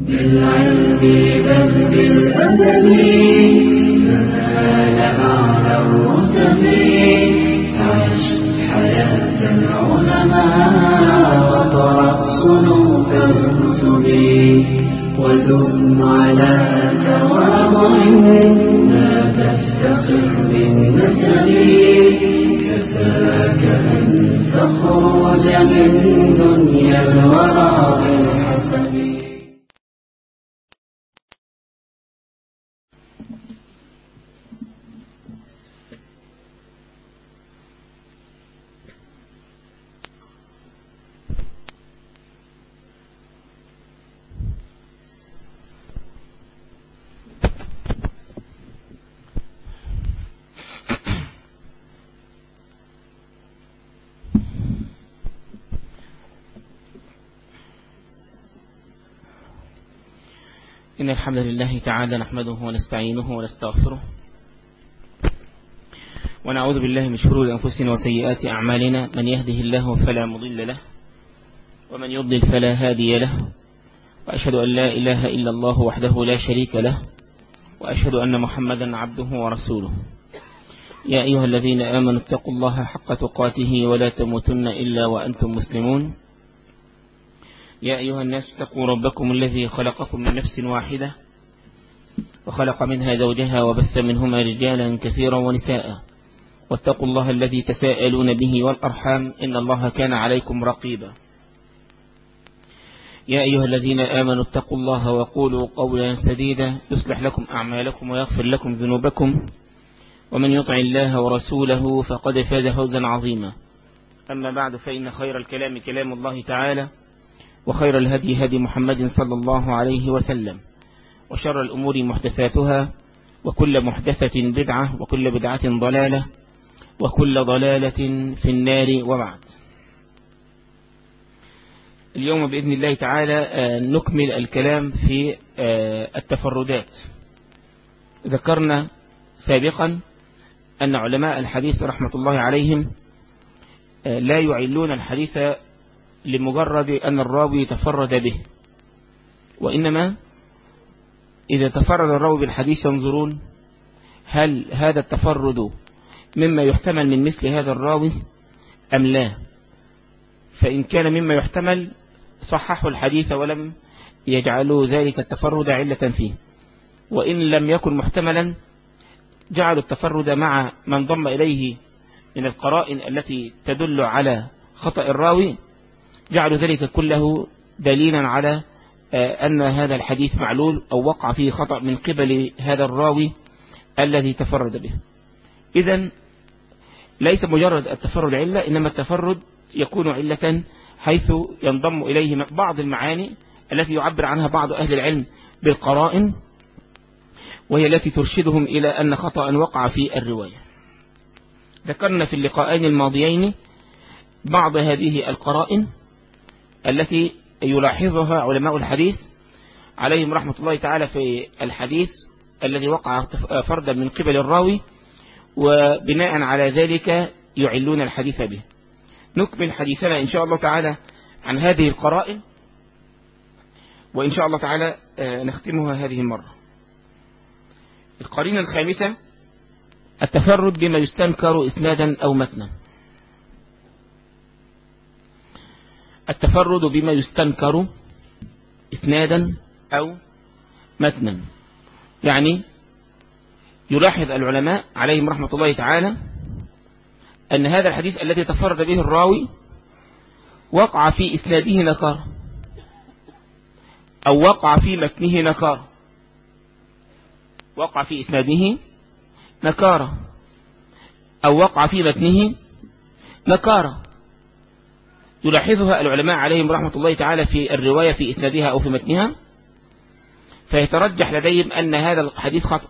بالعلم بل بالأدب تنال أعلى الرتب عش حياة العلماء وقرأ صنوف الكتب ودم على تواضع لا تفتخر بالنسب كفاك أن تخرج من دنيا الورى بالحسب إن الحمد لله تعالى نحمده ونستعينه ونستغفره ونعوذ بالله من شرور أنفسنا وسيئات أعمالنا من يهده الله فلا مضل له ومن يضلل فلا هادي له وأشهد أن لا إله إلا الله وحده لا شريك له وأشهد أن محمدا عبده ورسوله يا أيها الذين آمنوا اتقوا الله حق تقاته ولا تموتن إلا وأنتم مسلمون يا أيها الناس اتقوا ربكم الذي خلقكم من نفس واحدة وخلق منها زوجها وبث منهما رجالا كثيرا ونساء واتقوا الله الذي تساءلون به والأرحام إن الله كان عليكم رقيبا يا أيها الذين آمنوا اتقوا الله وقولوا قولا سديدا يصلح لكم أعمالكم ويغفر لكم ذنوبكم ومن يطع الله ورسوله فقد فاز فوزا عظيما أما بعد فإن خير الكلام كلام الله تعالى وخير الهدي هدي محمد صلى الله عليه وسلم وشر الأمور محدثاتها وكل محدثة بدعة وكل بدعة ضلالة وكل ضلالة في النار وبعد اليوم بإذن الله تعالى نكمل الكلام في التفردات ذكرنا سابقا أن علماء الحديث رحمة الله عليهم لا يعلون الحديث لمجرد أن الراوي يتفرد به وإنما إذا تفرد الراوي بالحديث ينظرون هل هذا التفرد مما يحتمل من مثل هذا الراوي أم لا فإن كان مما يحتمل صححوا الحديث ولم يجعلوا ذلك التفرد علة فيه وإن لم يكن محتملا جعلوا التفرد مع من ضم إليه من القرائن التي تدل على خطأ الراوي جعلوا ذلك كله دليلا على أن هذا الحديث معلول أو وقع فيه خطأ من قبل هذا الراوي الذي تفرد به إذا ليس مجرد التفرد علة إنما التفرد يكون علة حيث ينضم إليه بعض المعاني التي يعبر عنها بعض أهل العلم بالقرائن وهي التي ترشدهم إلى أن خطأ وقع في الرواية ذكرنا في اللقاءين الماضيين بعض هذه القرائن التي يلاحظها علماء الحديث عليهم رحمة الله تعالى في الحديث الذي وقع فردا من قبل الراوي وبناء على ذلك يعلون الحديث به نكمل حديثنا إن شاء الله تعالى عن هذه القرائن وإن شاء الله تعالى نختمها هذه المرة القرينة الخامسة التفرد بما يستنكر إسنادا أو متنا التفرد بما يستنكر إسنادا أو متنا يعني يلاحظ العلماء عليهم رحمة الله تعالى أن هذا الحديث الذي تفرد به الراوي وقع في إسناده نكار أو وقع في متنه نكار وقع في إسناده نكارة أو وقع في متنه نكارة يلاحظها العلماء عليهم رحمة الله تعالى في الرواية في إسنادها أو في متنها فيترجح لديهم أن هذا الحديث خطأ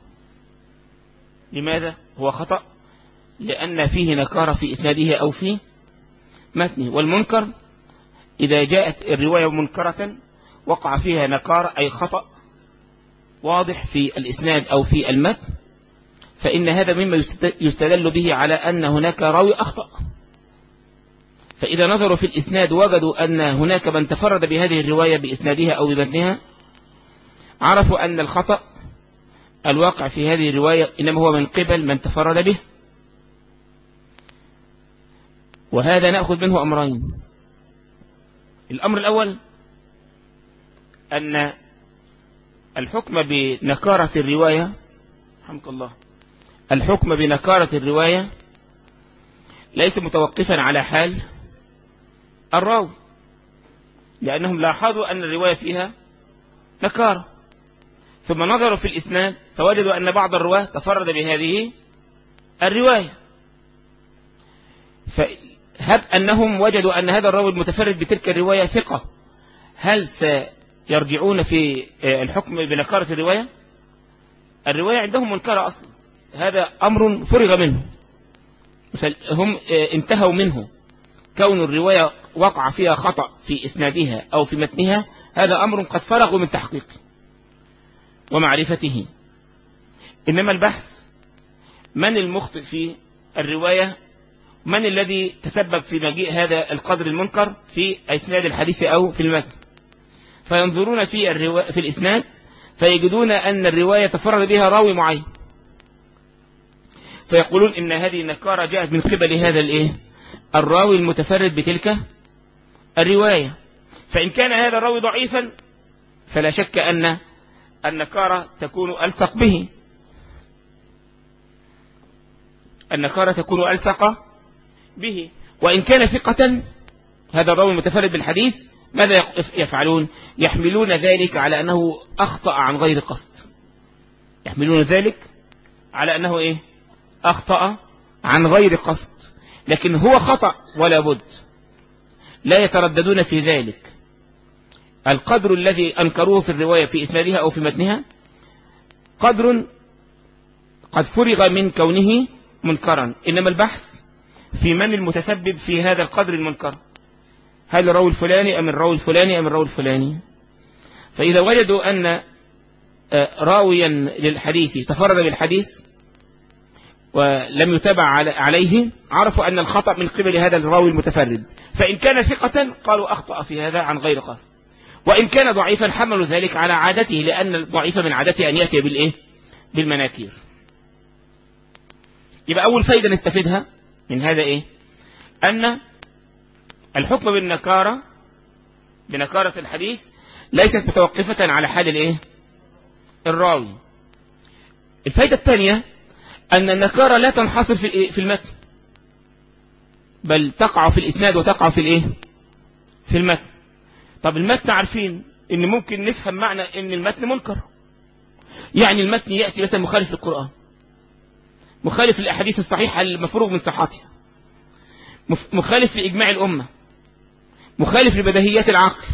لماذا هو خطأ لأن فيه نكارة في إسناده أو في متنه والمنكر إذا جاءت الرواية منكرة وقع فيها نكارة أي خطأ واضح في الإسناد أو في المتن فإن هذا مما يستدل به على أن هناك راوي أخطأ فإذا نظروا في الإسناد وجدوا أن هناك من تفرد بهذه الرواية بإسنادها أو بمتنها عرفوا أن الخطأ الواقع في هذه الرواية إنما هو من قبل من تفرد به وهذا نأخذ منه أمرين الأمر الأول أن الحكم بنكارة الرواية رحمك الله الحكم بنكارة الرواية ليس متوقفا على حال الراوي لأنهم لاحظوا أن الرواية فيها نكارة ثم نظروا في الإسناد فوجدوا أن بعض الرواة تفرد بهذه الرواية فهب أنهم وجدوا أن هذا الراوي المتفرد بتلك الرواية ثقة هل سيرجعون في الحكم بنكارة الرواية الرواية عندهم منكرة أصلا هذا أمر فرغ منه هم انتهوا منه كون الرواية وقع فيها خطأ في إسنادها أو في متنها هذا أمر قد فرغوا من تحقيقه ومعرفته إنما البحث من المخطئ في الرواية من الذي تسبب في مجيء هذا القدر المنكر في إسناد الحديث أو في المتن فينظرون في, الروا... في الإسناد فيجدون أن الرواية تفرد بها راوي معين فيقولون إن هذه النكارة جاءت من قبل هذا الإيه الراوي المتفرد بتلك الرواية فإن كان هذا الراوي ضعيفا فلا شك أن النكارة تكون ألصق به النكارة تكون ألصق به وإن كان ثقة هذا الراوي المتفرد بالحديث ماذا يفعلون يحملون ذلك على أنه أخطأ عن غير قصد يحملون ذلك على أنه إيه أخطأ عن غير قصد لكن هو خطأ ولا بد لا يترددون في ذلك القدر الذي أنكروه في الرواية في إسنادها أو في متنها قدر قد فرغ من كونه منكرا إنما البحث في من المتسبب في هذا القدر المنكر هل الراوي الفلاني أم الراوي الفلاني أم الراوي الفلاني فإذا وجدوا أن راويا للحديث تفرد بالحديث ولم يتابع عليه عرفوا أن الخطأ من قبل هذا الراوي المتفرد فإن كان ثقة قالوا أخطأ في هذا عن غير قصد وإن كان ضعيفا حملوا ذلك على عادته لأن الضعيف من عادته أن يأتي بالإيه بالمناكير يبقى أول فايدة نستفيدها من هذا إيه أن الحكم بالنكارة بنكارة الحديث ليست متوقفة على حال الإيه الراوي الفايدة الثانية أن النكارة لا تنحصر في في المتن بل تقع في الإسناد وتقع في الإيه في المتن طب المتن عارفين ان ممكن نفهم معنى ان المتن منكر يعني المتن يأتي مثلا مخالف للقرآن مخالف للأحاديث الصحيحة المفروغ من صحتها مخالف لإجماع الأمة مخالف لبدهيات العقل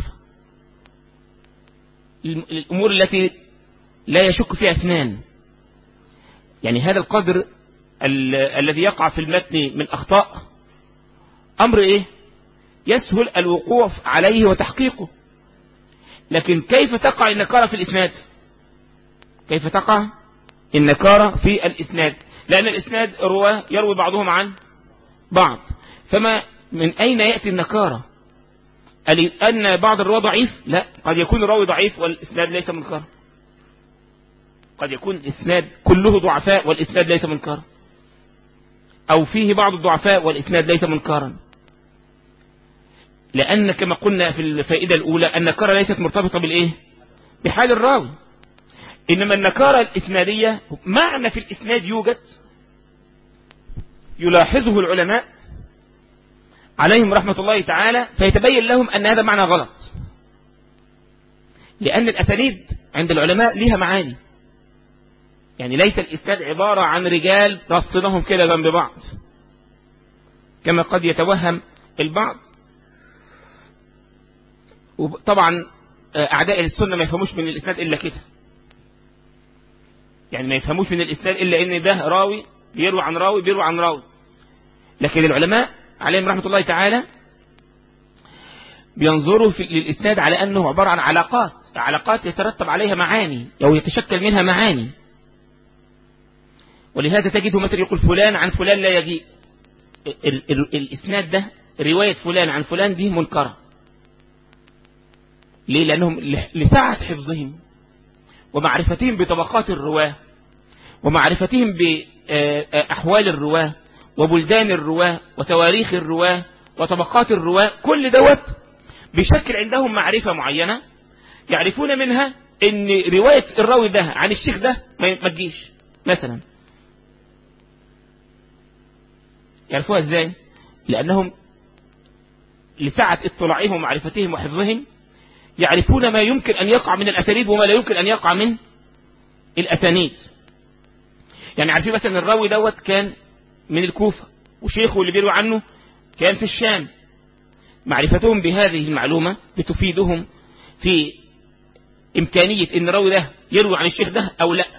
الأمور التي لا يشك فيها اثنان يعني هذا القدر ال الذي يقع في المتن من أخطاء أمر إيه يسهل الوقوف عليه وتحقيقه لكن كيف تقع النكارة في الإسناد كيف تقع النكارة في الإسناد لأن الإسناد رواه يروي بعضهم عن بعض فما من أين يأتي النكارة أن بعض الرواة ضعيف لا قد يكون الراوي ضعيف والإسناد ليس منكرا قد يكون الإسناد كله ضعفاء والإسناد ليس منكرا أو فيه بعض الضعفاء والإسناد ليس منكرا لأن كما قلنا في الفائدة الأولى النكارة ليست مرتبطة بالإيه بحال الراوي إنما النكارة الإسنادية معنى في الإسناد يوجد يلاحظه العلماء عليهم رحمة الله تعالى فيتبين لهم أن هذا معنى غلط لأن الأسانيد عند العلماء لها معاني يعني ليس الإسناد عبارة عن رجال رصناهم كده جنب بعض كما قد يتوهم البعض وطبعا أعداء السنة ما يفهموش من الإسناد إلا كده يعني ما يفهموش من الإسناد إلا إن ده راوي بيروي عن راوي بيروي عن راوي لكن العلماء عليهم رحمة الله تعالى بينظروا في للإسناد على أنه عبارة عن علاقات علاقات يترتب عليها معاني أو يتشكل منها معاني ولهذا تجده مثلا يقول فلان عن فلان لا يجيء ال ال الإسناد ده رواية فلان عن فلان دي منكرة ليه لأنهم لسعة حفظهم ومعرفتهم بطبقات الرواة ومعرفتهم بأحوال الرواة وبلدان الرواة وتواريخ الرواة وطبقات الرواة كل دوت بشكل عندهم معرفة معينة يعرفون منها ان رواية الراوي ده عن الشيخ ده ما تجيش مثلا يعرفوها ازاي لانهم لسعة اطلاعهم ومعرفتهم وحفظهم يعرفون ما يمكن ان يقع من الاسانيد وما لا يمكن ان يقع من الاسانيد يعني عارفين مثلا الراوي دوت كان من الكوفة وشيخه اللي بيروي عنه كان في الشام معرفتهم بهذه المعلومة بتفيدهم في إمكانية إن الراوي ده يروي عن الشيخ ده أو لا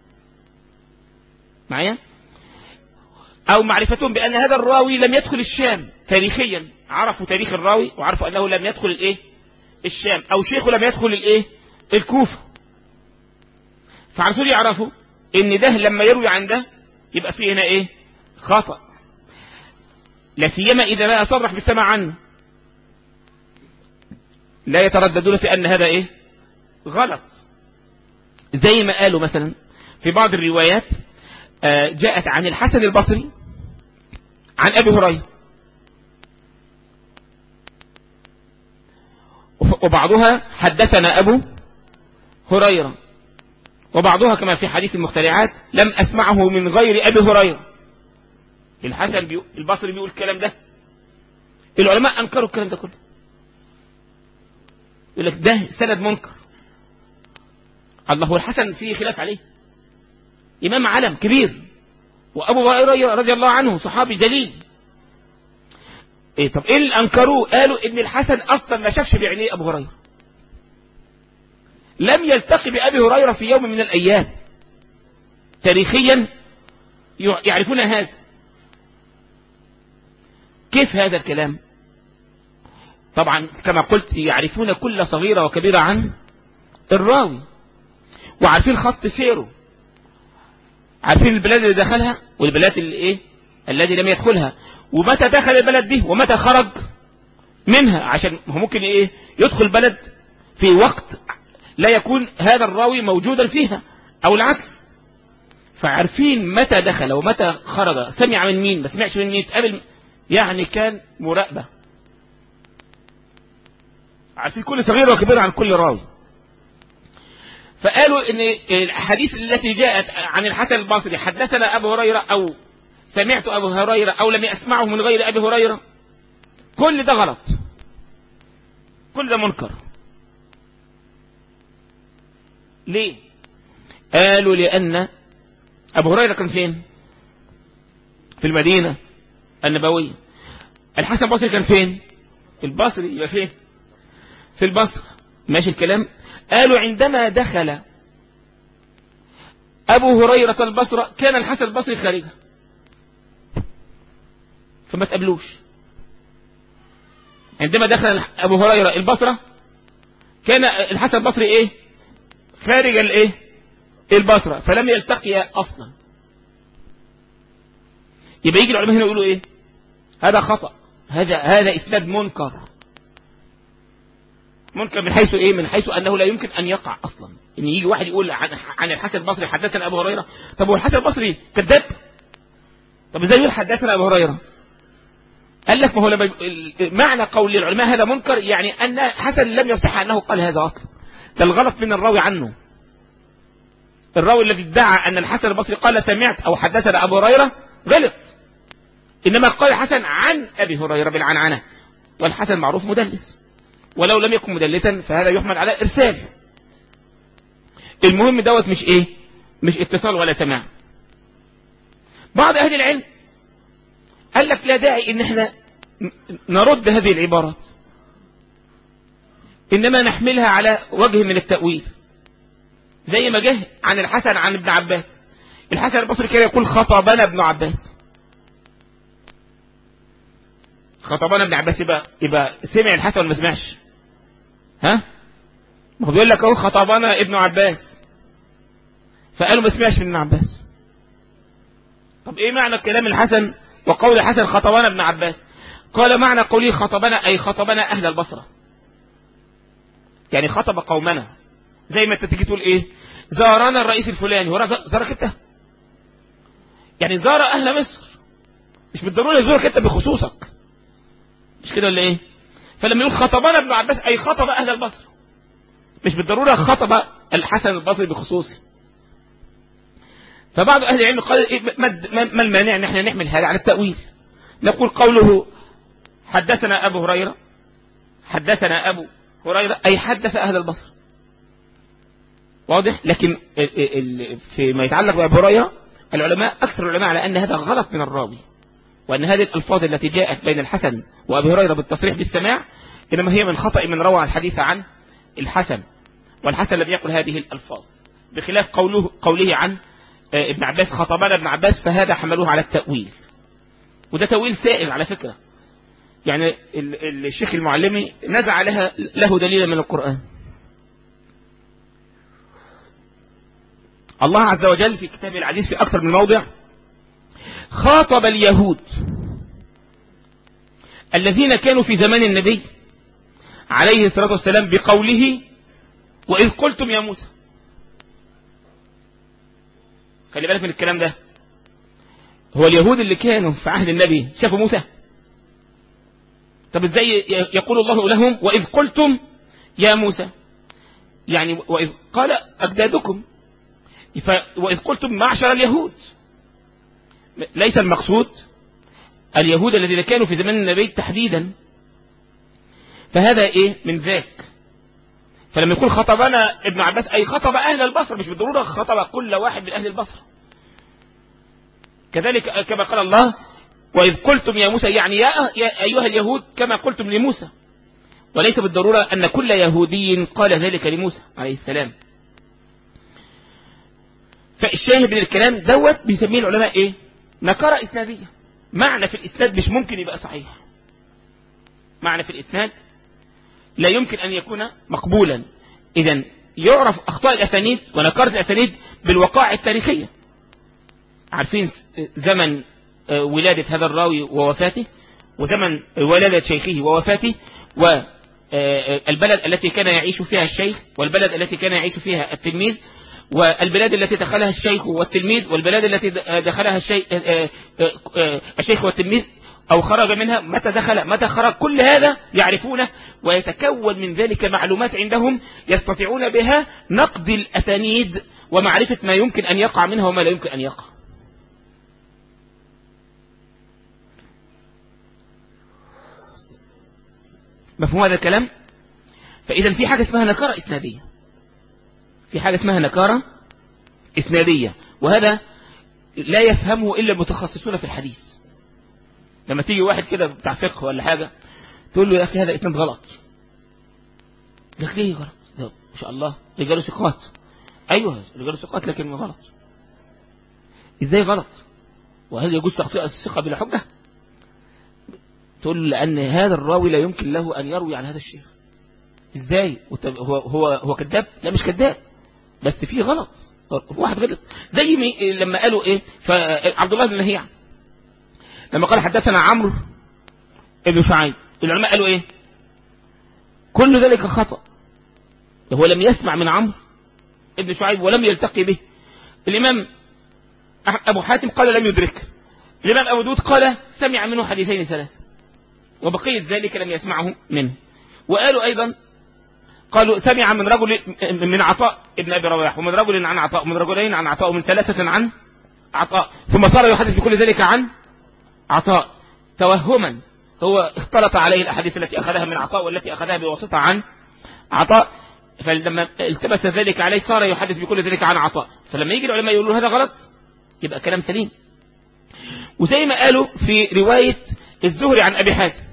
معايا أو معرفتهم بأن هذا الراوي لم يدخل الشام تاريخيا عرفوا تاريخ الراوي وعرفوا أنه لم يدخل الإيه الشام أو شيخه لم يدخل الإيه الكوفة فعرفوا يعرفوا إن ده لما يروي عن ده يبقى فيه هنا إيه خطأ لا سيما إذا لا أصرح بالسماع عنه لا يترددون في أن هذا إيه غلط زي ما قالوا مثلا في بعض الروايات جاءت عن الحسن البصري عن أبي هريرة وبعضها حدثنا أبو هريرة وبعضها كما في حديث المخترعات لم أسمعه من غير أبي هريرة الحسن بيقول البصري بيقول الكلام ده العلماء أنكروا الكلام ده كله يقول لك ده سند منكر الله هو الحسن فيه خلاف عليه إمام علم كبير وأبو هريرة رضي الله عنه صحابي جليل إيه طب إيه اللي أنكروه قالوا إن الحسن أصلا ما شافش بعينيه أبو هريرة لم يلتقي بأبي هريرة في يوم من الأيام تاريخيا يعرفون هذا كيف هذا الكلام طبعا كما قلت يعرفون كل صغيرة وكبيرة عن الراوي وعارفين خط سيره عارفين البلاد اللي دخلها والبلاد اللي ايه الذي لم يدخلها ومتى دخل البلد دي ومتى خرج منها عشان هو ممكن ايه يدخل بلد في وقت لا يكون هذا الراوي موجودا فيها او العكس فعارفين متى دخل ومتى خرج سمع من مين ما سمعش من مين يتقابل يعني كان مراقبة عارفين كل صغير وكبير عن كل راوي فقالوا ان الحديث التي جاءت عن الحسن البصري حدثنا ابو هريرة او سمعت ابو هريرة او لم اسمعه من غير ابي هريرة كل ده غلط كل ده منكر ليه قالوا لان ابو هريرة كان فين في المدينة النبوية الحسن البصري كان فين البصري يبقى فين في البصرة ماشي الكلام قالوا عندما دخل أبو هريرة البصرة كان الحسن البصري خارجها فما تقابلوش عندما دخل أبو هريرة البصرة كان الحسن البصري إيه خارج الإيه البصرة فلم يلتقيا أصلا يبقى يجي العلماء هنا يقولوا إيه هذا خطأ هذا هذا إسناد منكر منكر من حيث ايه من حيث انه لا يمكن ان يقع اصلا ان يجي واحد يقول عن, عن الحسن البصري حدثنا ابو هريره طب هو الحسن البصري كذاب طب ازاي يقول حدثنا ابو هريره قال لك ما هو لما معنى قول العلماء هذا منكر يعني ان حسن لم يصح انه قال هذا اصلا ده الغلط من الراوي عنه الراوي الذي ادعى ان الحسن البصري قال سمعت او حدثنا ابو هريره غلط انما قال الحسن عن ابي هريره بالعنعنه والحسن معروف مدلس ولو لم يكن مدلسا فهذا يحمل على ارسال المهم دوت مش ايه مش اتصال ولا سماع بعض اهل العلم قال لك لا داعي ان احنا نرد هذه العبارات انما نحملها على وجه من التأويل زي ما جه عن الحسن عن ابن عباس الحسن البصري كان يقول خطبنا ابن عباس خطبنا ابن عباس يبقى يبقى سمع الحسن ولا ما سمعش ها ما هو بيقول لك اهو خطبنا ابن عباس فقالوا ما سمعش من ابن عباس طب ايه معنى كلام الحسن وقول الحسن خطبنا ابن عباس قال معنى قوله خطبنا اي خطبنا اهل البصره يعني خطب قومنا زي ما انت تيجي تقول ايه زارنا الرئيس الفلاني هو زارك انت يعني زار اهل مصر مش بالضروره يزورك انت بخصوصك مش كده ولا ايه فلما يقول خطبنا ابن عباس اي خطب اهل البصره مش بالضروره خطب الحسن البصري بخصوصه فبعض اهل العلم قال إيه ما ما المانع ان احنا نحمل هذا على التاويل نقول قوله حدثنا ابو هريره حدثنا ابو هريره اي حدث اهل البصره واضح لكن فيما يتعلق بابو هريره العلماء اكثر العلماء على ان هذا غلط من الراوي وان هذه الالفاظ التي جاءت بين الحسن وابي هريره بالتصريح بالسماع انما هي من خطا من روى الحديث عن الحسن والحسن لم يقل هذه الالفاظ بخلاف قوله قوله عن ابن عباس خطبنا ابن عباس فهذا حملوه على التأويل وده تأويل سائغ على فكرة يعني الشيخ المعلمي نزع لها له دليلا من القرآن الله عز وجل في كتابه العزيز في أكثر من موضع خاطب اليهود الذين كانوا في زمان النبي عليه الصلاة والسلام بقوله وإذ قلتم يا موسى خلي بالك من الكلام ده هو اليهود اللي كانوا في عهد النبي شافوا موسى طب ازاي يقول الله لهم وإذ قلتم يا موسى يعني وإذ قال أجدادكم وإذ قلتم معشر اليهود ليس المقصود اليهود الذين كانوا في زمان النبي تحديدا فهذا ايه من ذاك فلما يقول خطبنا ابن عباس اي خطب اهل البصره مش بالضروره خطب كل واحد من اهل البصره كذلك كما قال الله واذ قلتم يا موسى يعني يا, يا ايها اليهود كما قلتم لموسى وليس بالضروره ان كل يهودي قال ذلك لموسى عليه السلام فالشاهد من الكلام دوت بيسميه العلماء ايه نكره اسناديه معنى في الاسناد مش ممكن يبقى صحيح معنى في الاسناد لا يمكن أن يكون مقبولا إذا يعرف أخطاء الأسانيد ونكرة الأسانيد بالوقائع التاريخية عارفين زمن ولادة هذا الراوي ووفاته وزمن ولادة شيخه ووفاته والبلد التي كان يعيش فيها الشيخ والبلد التي كان يعيش فيها التلميذ والبلاد التي دخلها الشيخ والتلميذ والبلاد التي دخلها الشيخ والتلميذ أو خرج منها متى دخل متى خرج كل هذا يعرفونه ويتكون من ذلك معلومات عندهم يستطيعون بها نقد الأسانيد ومعرفة ما يمكن أن يقع منها وما لا يمكن أن يقع مفهوم هذا الكلام فإذا في حاجة اسمها نكارة إسنادية في حاجة اسمها نكارة إسنادية وهذا لا يفهمه إلا المتخصصون في الحديث لما تيجي واحد كده بتاع فقه ولا حاجة تقول له يا أخي هذا إسناد غلط لك ليه غلط ما شاء الله رجاله ثقات أيوه رجاله ثقات لكن غلط إزاي غلط وهل يجوز تخطئ الثقة بلا حجة تقول له لأن هذا الراوي لا يمكن له أن يروي عن هذا الشيخ إزاي هو هو هو كذاب لا مش كذاب بس فيه غلط واحد غلط زي مي لما قالوا ايه فعبد الله بن نهيع لما قال حدثنا عمرو ابن شعيب العلماء قالوا ايه كل ذلك خطأ هو لم يسمع من عمرو ابن شعيب ولم يلتقي به الإمام أبو حاتم قال لم يدرك الإمام أبو داود قال سمع منه حديثين ثلاثة وبقية ذلك لم يسمعه منه وقالوا أيضا قالوا سمع من رجل من عطاء ابن أبي رواح ومن رجل عن عطاء ومن رجلين عن عطاء ومن ثلاثة عن عطاء ثم صار يحدث بكل ذلك عن عطاء توهما هو اختلط عليه الأحاديث التي أخذها من عطاء والتي أخذها بواسطة عن عطاء فلما التبس ذلك عليه صار يحدث بكل ذلك عن عطاء فلما يجي العلماء يقولوا هذا غلط يبقى كلام سليم وزي ما قالوا في رواية الزهري عن أبي حازم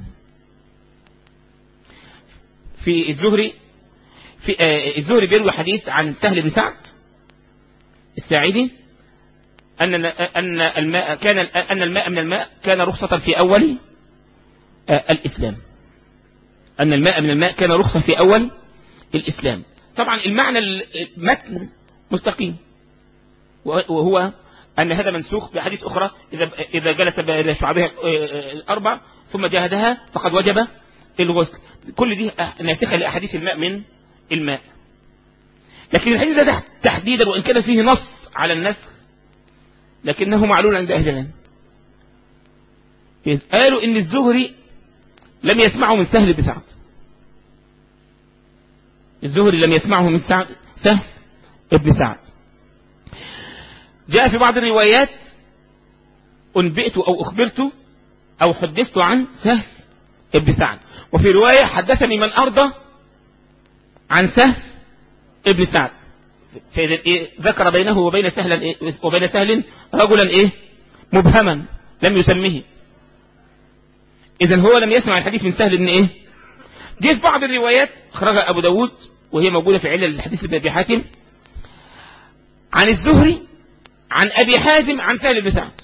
في الزهري في آه الزهري بيروي حديث عن سهل بن سعد الساعدي أن أن الماء كان أن الماء من الماء كان رخصة في أول آه الإسلام أن الماء من الماء كان رخصة في أول الإسلام طبعا المعنى المتن مستقيم وهو أن هذا منسوخ بحديث أخرى إذا إذا جلس بين شعبها الأربع ثم جاهدها فقد وجب الغسل كل دي ناسخة لأحاديث الماء من الماء لكن الحديث ده تحت- تحديدا وإن كان فيه نص على النسخ لكنه معلول عند أهل العلم قالوا إن الزهري لم يسمعه من سهل بن سعد الزهري لم يسمعه من سعد سهل ابن سعد جاء في بعض الروايات أنبئت أو أخبرت أو حدثت عن سهل ابن سعد وفي رواية حدثني من أرضى عن سهل ابن سعد فإذا إيه ذكر بينه وبين سهل إيه وبين سهل رجلا إيه مبهما لم يسمه إذا هو لم يسمع الحديث من سهل إن إيه جه في بعض الروايات أخرجها أبو داود وهي موجودة في علل الحديث ابن أبي حاتم عن الزهري عن أبي حازم عن سهل بن سعد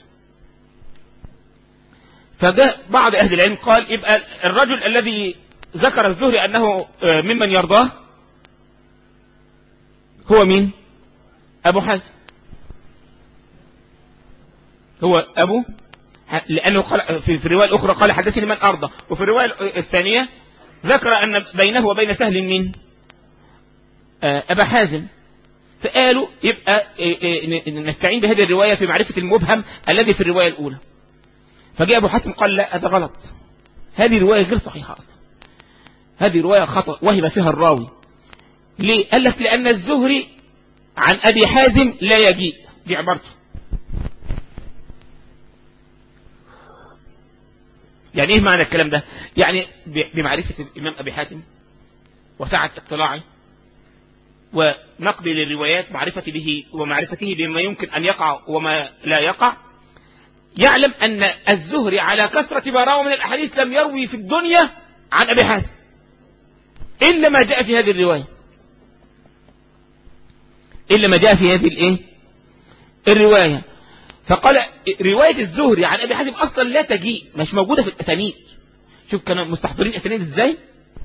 فجاء بعض أهل العلم قال يبقى الرجل الذي ذكر الزهري أنه آه، ممن يرضاه هو مين أبو حازم هو أبو ح- لأنه قال في في الرواية الأخرى قال حدثني من أرضى وفي الرواية الثانية ذكر أن بينه وبين سهل مين آه، أبا حازم فقالوا يبقى إيه، إيه، ن- نستعين بهذه الرواية في معرفة المبهم الذي في الرواية الأولى فجاء أبو حاتم قال لا هذا غلط هذه رواية غير صحيحة أصلا هذه رواية خطأ وهم فيها الراوي ليه؟ قال لك لأن الزهري عن أبي حازم لا يجيء دي عبارته يعني ايه معنى الكلام ده يعني ب- بمعرفة الإمام أبي حاتم وسعة اطلاعه ونقد للروايات معرفة به ومعرفته بما يمكن أن يقع وما لا يقع يعلم أن الزهري على كثرة ما روى من الأحاديث لم يروي في الدنيا عن أبي حازم إلا ما جاء في هذه الرواية إلا ما جاء في هذه الإيه الرواية فقال رواية الزهري عن أبي حازم أصلا لا تجيء مش موجودة في الأسانيد شوف كانوا مستحضرين الأسانيد إزاي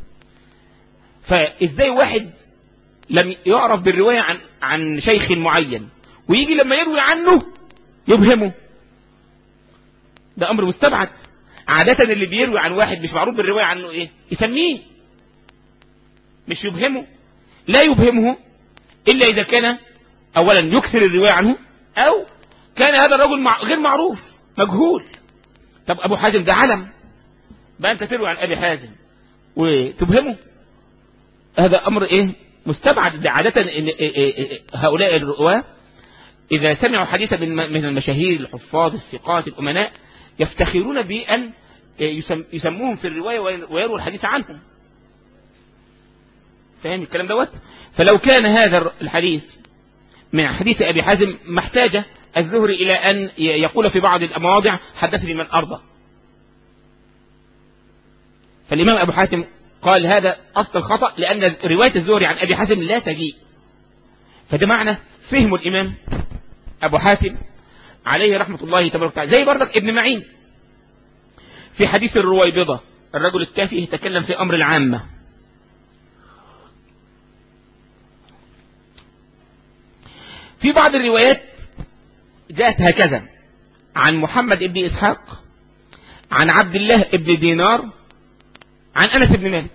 فإزاي واحد لم يعرف بالرواية عن عن شيخ معين ويجي لما يروي عنه يبهمه ده أمر مستبعد عادة اللي بيروي عن واحد مش معروف بالرواية عنه إيه يسميه مش يبهمه لا يبهمه إلا إذا كان أولا يكثر الرواية عنه أو كان هذا الرجل مع غير معروف مجهول طب أبو حازم ده علم بقى أنت تروي عن أبي حازم وتبهمه هذا أمر إيه مستبعد ده عادة إن إيه إيه إيه هؤلاء الرواة إذا سمعوا حديثا من من المشاهير الحفاظ الثقات الأمناء يفتخرون بأن يسم يسموهم في الرواية ويروا الحديث عنهم فاهم الكلام دوت فلو كان هذا الحديث من حديث أبي حازم محتاجة الزهري إلى أن يقول في بعض المواضع حدثني من أرضى فالإمام أبو حاتم قال هذا أصل الخطأ لأن رواية الزهري عن أبي حاتم لا تجيء فده معنى فهم الإمام أبو حاتم عليه رحمة الله تبارك وتعالى زي برضك ابن معين في حديث الرويبضة الرجل التافه يتكلم في أمر العامة في بعض الروايات جاءت هكذا عن محمد بن إسحاق عن عبد الله بن دينار عن أنس بن مالك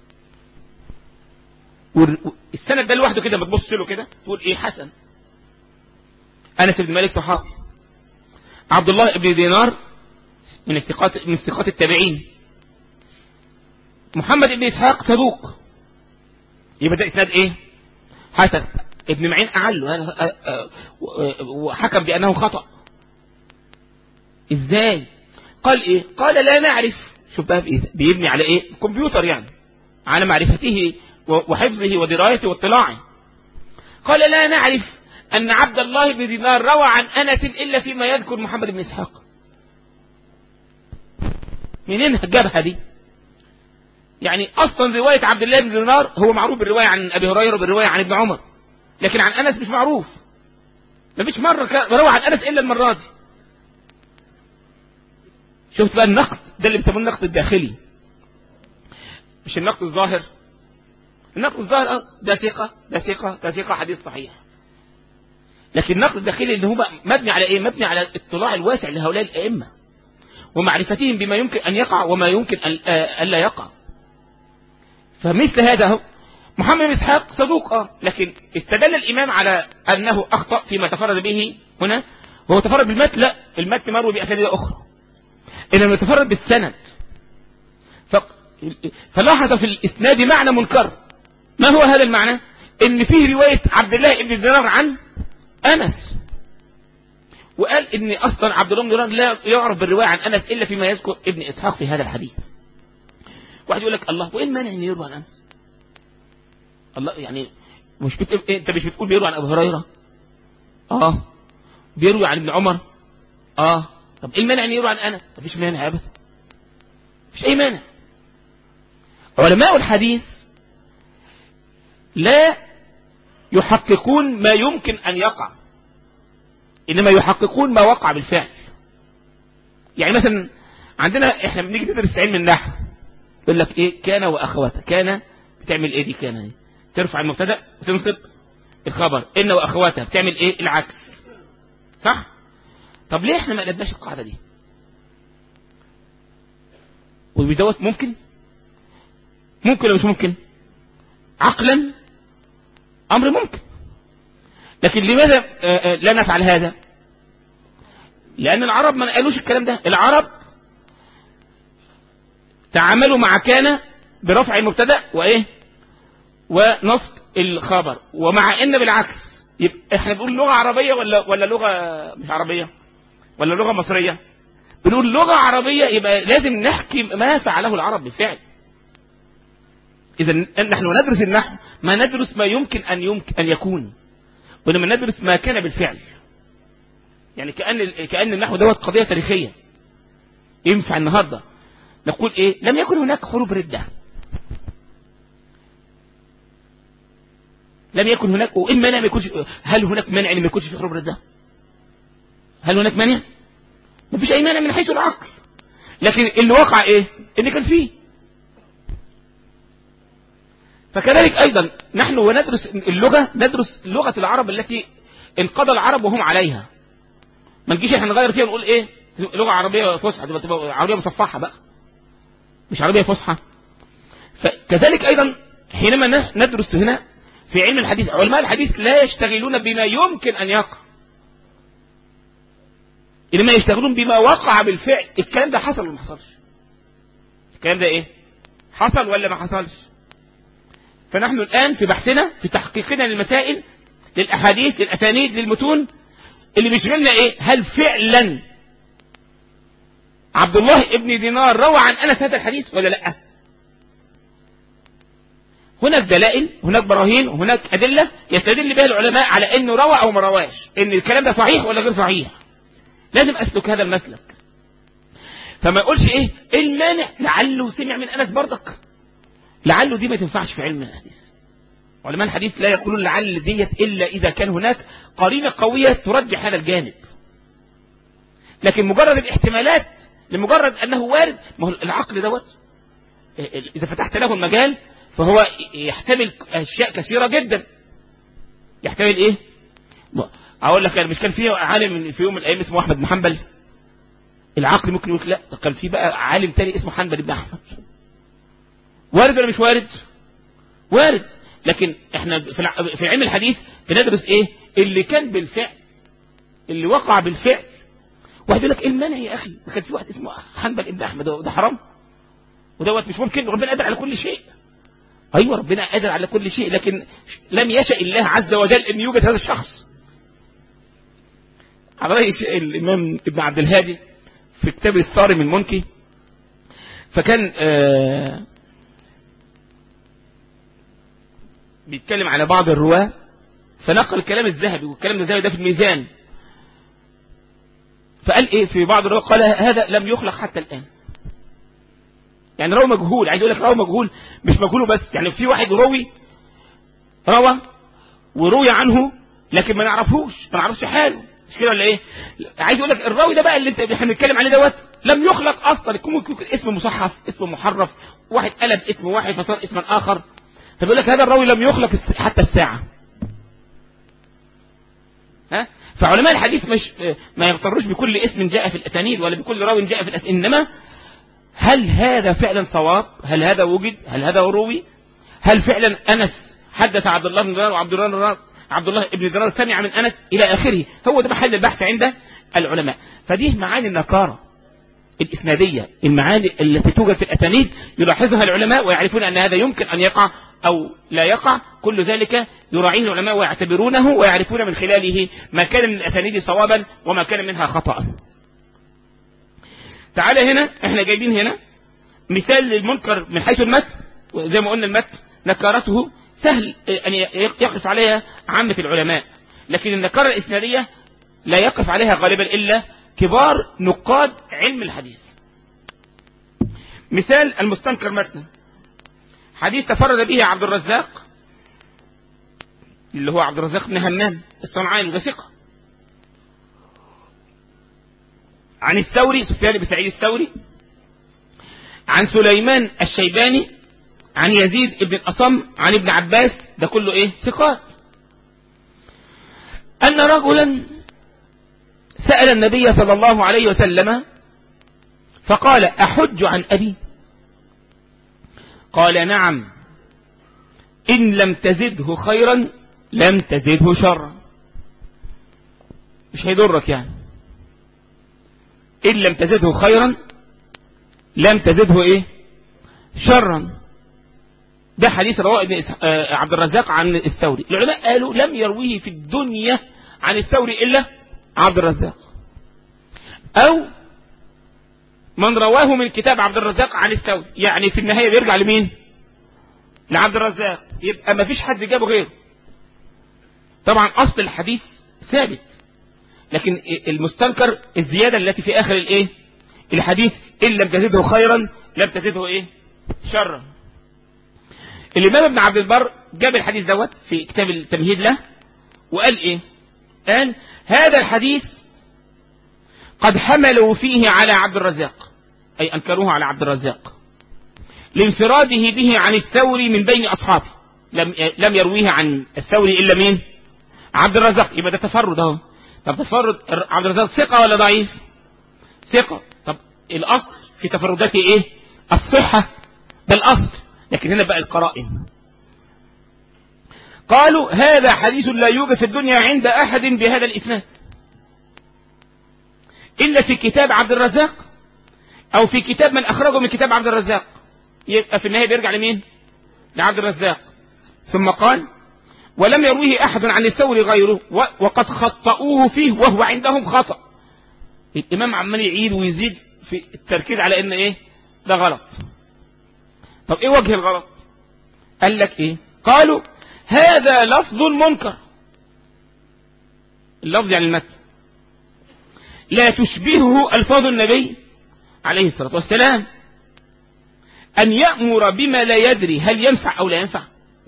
والسند ده لوحده كده ما تبص له كده تقول ايه حسن أنس بن مالك صحابي عبد الله بن دينار من الثقات من ثقات التابعين محمد بن إسحاق صدوق يبقى ده إسناد إيه حسن ابن معين أعله وحكم بأنه خطأ إزاي قال إيه قال لا نعرف شوف بقى بيبني على إيه كمبيوتر يعني على معرفته وحفظه ودرايته واطلاعه قال لا نعرف أن عبد الله بن دينار روى عن أنس إلا فيما يذكر محمد بن إسحاق منين جابها دي يعني أصلا رواية عبد الله بن دينار هو معروف بالرواية عن أبي هريرة وبالرواية عن ابن عمر لكن عن أنس مش معروف مفيش مرة روى عن أنس إلا المرة دي شفت بقى النقد ده اللي بيسموه النقد الداخلي مش النقد الظاهر النقد الظاهر ده ثقة ده ثقة ده ثقة حديث صحيح لكن النقد الداخلي اللي هو مبني على ايه مبني على الاطلاع الواسع لهؤلاء الائمه ومعرفتهم بما يمكن ان يقع وما يمكن ان لا يقع فمثل هذا هو محمد بن إسحاق صدوق اه لكن استدل الإمام على أنه أخطأ فيما تفرد به هنا وهو تفرد بالمتن لا المتن مروي بأسانيد أخرى إنما يتفرد بالسند ف... فلاحظ في الإسناد معنى منكر ما هو هذا المعنى إن فيه رواية عبد الله بن دينار عن أنس وقال إن أصلا عبد الله بن دينار لا يعرف بالرواية عن أنس إلا فيما يذكر ابن إسحاق في هذا الحديث واحد يقول لك الله وإيه المانع إن يروى عن أنس الله يعني مش بت... انت مش بتقول بيروي عن ابو هريره اه بيروي عن ابن عمر اه طب ايه المانع ان يروي عن انس مفيش مانع ابدا مفيش اي مانع علماء الحديث لا يحققون ما يمكن ان يقع انما يحققون ما وقع بالفعل يعني مثلا عندنا احنا بنيجي ندرس علم النحو يقول لك ايه كان واخواتها كان بتعمل ايه دي كان ايه ترفع المبتدا وتنصب الخبر ان واخواتها بتعمل ايه العكس صح طب ليه احنا ما قلبناش القاعده دي وبدوت ممكن ممكن ولا مش ممكن عقلا امر ممكن لكن لماذا لا نفعل هذا لان العرب ما قالوش الكلام ده العرب تعاملوا مع كان برفع المبتدا وايه ونصب الخبر ومع ان بالعكس يبقى احنا بنقول لغه عربيه ولا ولا لغه مش عربيه ولا لغه مصريه بنقول لغه عربيه يبقى لازم نحكي ما فعله العرب بالفعل اذا نحن ندرس النحو ما ندرس ما يمكن ان يمكن ان يكون وانما ندرس ما كان بالفعل يعني كان كان النحو دوت قضيه تاريخيه ينفع النهارده نقول ايه لم يكن هناك حروب رده لم يكن هناك وإن مانع ما يكونش هل هناك مانع ان ما يكونش في حروب ردة هل هناك مانع ما فيش أي مانع من حيث العقل لكن اللي وقع إيه إن كان فيه فكذلك أيضا نحن وندرس اللغة ندرس لغة العرب التي انقضى العرب وهم عليها ما نجيش احنا نغير فيها ونقول ايه لغة عربية فصحى تبقى تبقى عربية مصفحة بقى مش عربية فصحى فكذلك أيضا حينما ندرس هنا في علم الحديث علماء الحديث لا يشتغلون بما يمكن أن يقع إنما يشتغلون بما وقع بالفعل الكلام ده حصل ولا ما حصلش الكلام ده إيه حصل ولا ما حصلش فنحن الآن في بحثنا في تحقيقنا للمسائل للأحاديث للأسانيد للمتون اللي بيشغلنا إيه هل فعلا عبد الله ابن دينار روى عن أنس هذا الحديث ولا لأ هناك دلائل هناك براهين هناك أدلة يستدل بها العلماء على أنه روى أو ما رواش أن الكلام ده صحيح ولا غير صحيح لازم أسلك هذا المسلك فما يقولش إيه المانع لعله سمع من أنس برضك لعله دي ما تنفعش في علم الحديث علماء الحديث لا يقولون لعل ديت إلا إذا كان هناك قرينة قوية ترجح هذا الجانب لكن مجرد الاحتمالات لمجرد أنه وارد ما هو العقل دوت إذا فتحت له المجال فهو يحتمل أشياء كثيرة جدا يحتمل إيه أقول لك مش كان في عالم في يوم من الأيام اسمه أحمد بن حنبل العقل ممكن يقول لا كان في بقى عالم تاني اسمه حنبل بن أحمد وارد ولا مش وارد وارد لكن احنا في علم الحديث بندرس ايه اللي كان بالفعل اللي وقع بالفعل واحد يقول لك ايه المانع يا اخي ما كان في واحد اسمه حنبل ابن احمد ده حرام ودوت مش ممكن ربنا قادر على كل شيء ايوه ربنا قادر على كل شيء لكن لم يشاء الله عز وجل ان يوجد هذا الشخص على رأي الامام ابن عبد الهادي في كتاب الصارم المنكي فكان آه بيتكلم على بعض الرواة فنقل الكلام الذهبي والكلام الذهبي ده في الميزان فقال ايه في بعض الرواة قال هذا لم يخلق حتى الآن يعني راوي مجهول عايز اقول لك راوي مجهول مش مجهول بس يعني في واحد روي روى وروي عنه لكن ما نعرفوش ما نعرفش حاله مش كده ولا ايه عايز اقول لك الراوي ده بقى اللي احنا بنتكلم عليه دوت لم يخلق اصلا يكون يكون اسم مصحف اسم محرف واحد قلب اسم واحد فصار اسما اخر فبيقول لك هذا الراوي لم يخلق حتى الساعه ها فعلماء الحديث مش ما يغتروش بكل اسم جاء في الاسانيد ولا بكل راو جاء في الاسانيد انما هل هذا فعلا صواب هل هذا وجد هل هذا روي هل فعلا انس حدث عبد الله بن دينار وعبد الله عبد الله بن دينار سمع من انس الى اخره هو ده محل البحث عند العلماء فدي معاني النكاره الإسنادية المعاني التي توجد في الأسانيد يلاحظها العلماء ويعرفون أن هذا يمكن أن يقع أو لا يقع كل ذلك يراعيه العلماء ويعتبرونه ويعرفون من خلاله ما كان من الأسانيد صوابا وما كان منها خطأ تعالى هنا احنا جايبين هنا مثال للمنكر من حيث المتن زي ما قلنا المتن نكارته سهل أن يقف عليها عامة العلماء لكن النكارة الإسنادية لا يقف عليها غالبا إلا كبار نقاد علم الحديث مثال المستنكر متنا حديث تفرد به عبد الرزاق اللي هو عبد الرزاق بن همام الصنعاني ده ثقة عن الثوري سفيان بن سعيد الثوري عن سليمان الشيباني عن يزيد بن الأصم عن ابن عباس ده كله ايه ثقات أن رجلا سأل النبي صلى الله عليه وسلم فقال أحج عن أبي قال نعم إن لم تزده خيرا لم تزده شرا مش هيضرك يعني إن لم تزده خيرا لم تزده إيه شرا ده حديث رواه ابن عبد الرزاق عن الثوري العلماء قالوا لم يرويه في الدنيا عن الثوري إلا عبد الرزاق أو من رواه من كتاب عبد الرزاق عن الثوري يعني في النهاية بيرجع لمين لعبد الرزاق يبقى ما فيش حد جابه غيره طبعا أصل الحديث ثابت لكن المستنكر الزيادة التي في آخر الايه الحديث إن لم تزده خيرا لم تزده ايه شرا الإمام ابن عبد البر جاب الحديث دوت في كتاب التمهيد له وقال ايه قال هذا الحديث قد حملوا فيه على عبد الرزاق أي أنكروه على عبد الرزاق لانفراده به عن الثوري من بين أصحابه لم لم يرويه عن الثوري إلا مين عبد الرزاق يبقى ده تفرد اهو طب تفرد عبد الرزاق ثقة ولا ضعيف ثقة طب الأصل في تفرداته إيه الصحة ده الأصل لكن هنا بقى القرائن قالوا هذا حديث لا يوجد في الدنيا عند أحد بهذا الإسناد إلا في كتاب عبد الرزاق أو في كتاب من أخرجه من كتاب عبد الرزاق يبقى في النهاية بيرجع لمين لعبد الرزاق ثم قال ولم يرويه أحد عن الثوري غيره وقد خطأوه فيه وهو عندهم خطأ الإمام عمال يعيد ويزيد في التركيز على إن إيه ده غلط طب إيه وجه الغلط قال لك إيه قالوا هذا لفظ منكر اللفظ يعني المتن لا تشبهه ألفاظ النبي عليه الصلاة والسلام أن يأمر بما لا يدري هل ينفع أو لا ينفع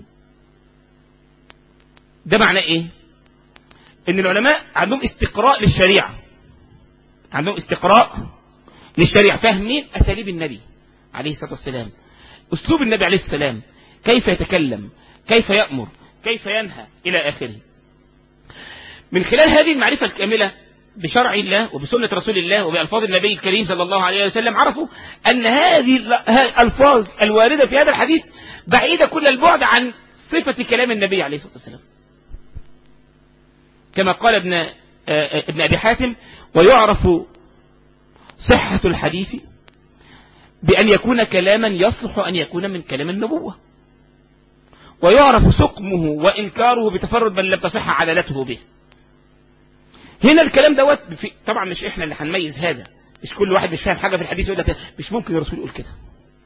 ده معناه إيه إن العلماء عندهم استقراء للشريعة عندهم استقراء للشريعة فاهمين أساليب النبي عليه الصلاة والسلام أسلوب النبي عليه السلام كيف يتكلم كيف يأمر كيف ينهى إلى آخره من خلال هذه المعرفة الكاملة بشرع الله وبسنة رسول الله وبألفاظ النبي الكريم صلى الله عليه وسلم عرفوا أن هذه الألفاظ الواردة في هذا الحديث بعيدة كل البعد عن صفة كلام النبي عليه الصلاة والسلام كما قال ابن ابن أبي حاتم ويعرف صحة الحديث بأن يكون كلاما يصلح أن يكون من كلام النبوة ويعرف سقمه وإنكاره بتفرد من لم تصح عدالته به هنا الكلام دوت طبعا مش احنا اللي هنميز هذا مش كل واحد مش فاهم حاجه في الحديث يقول لك مش ممكن الرسول يقول كده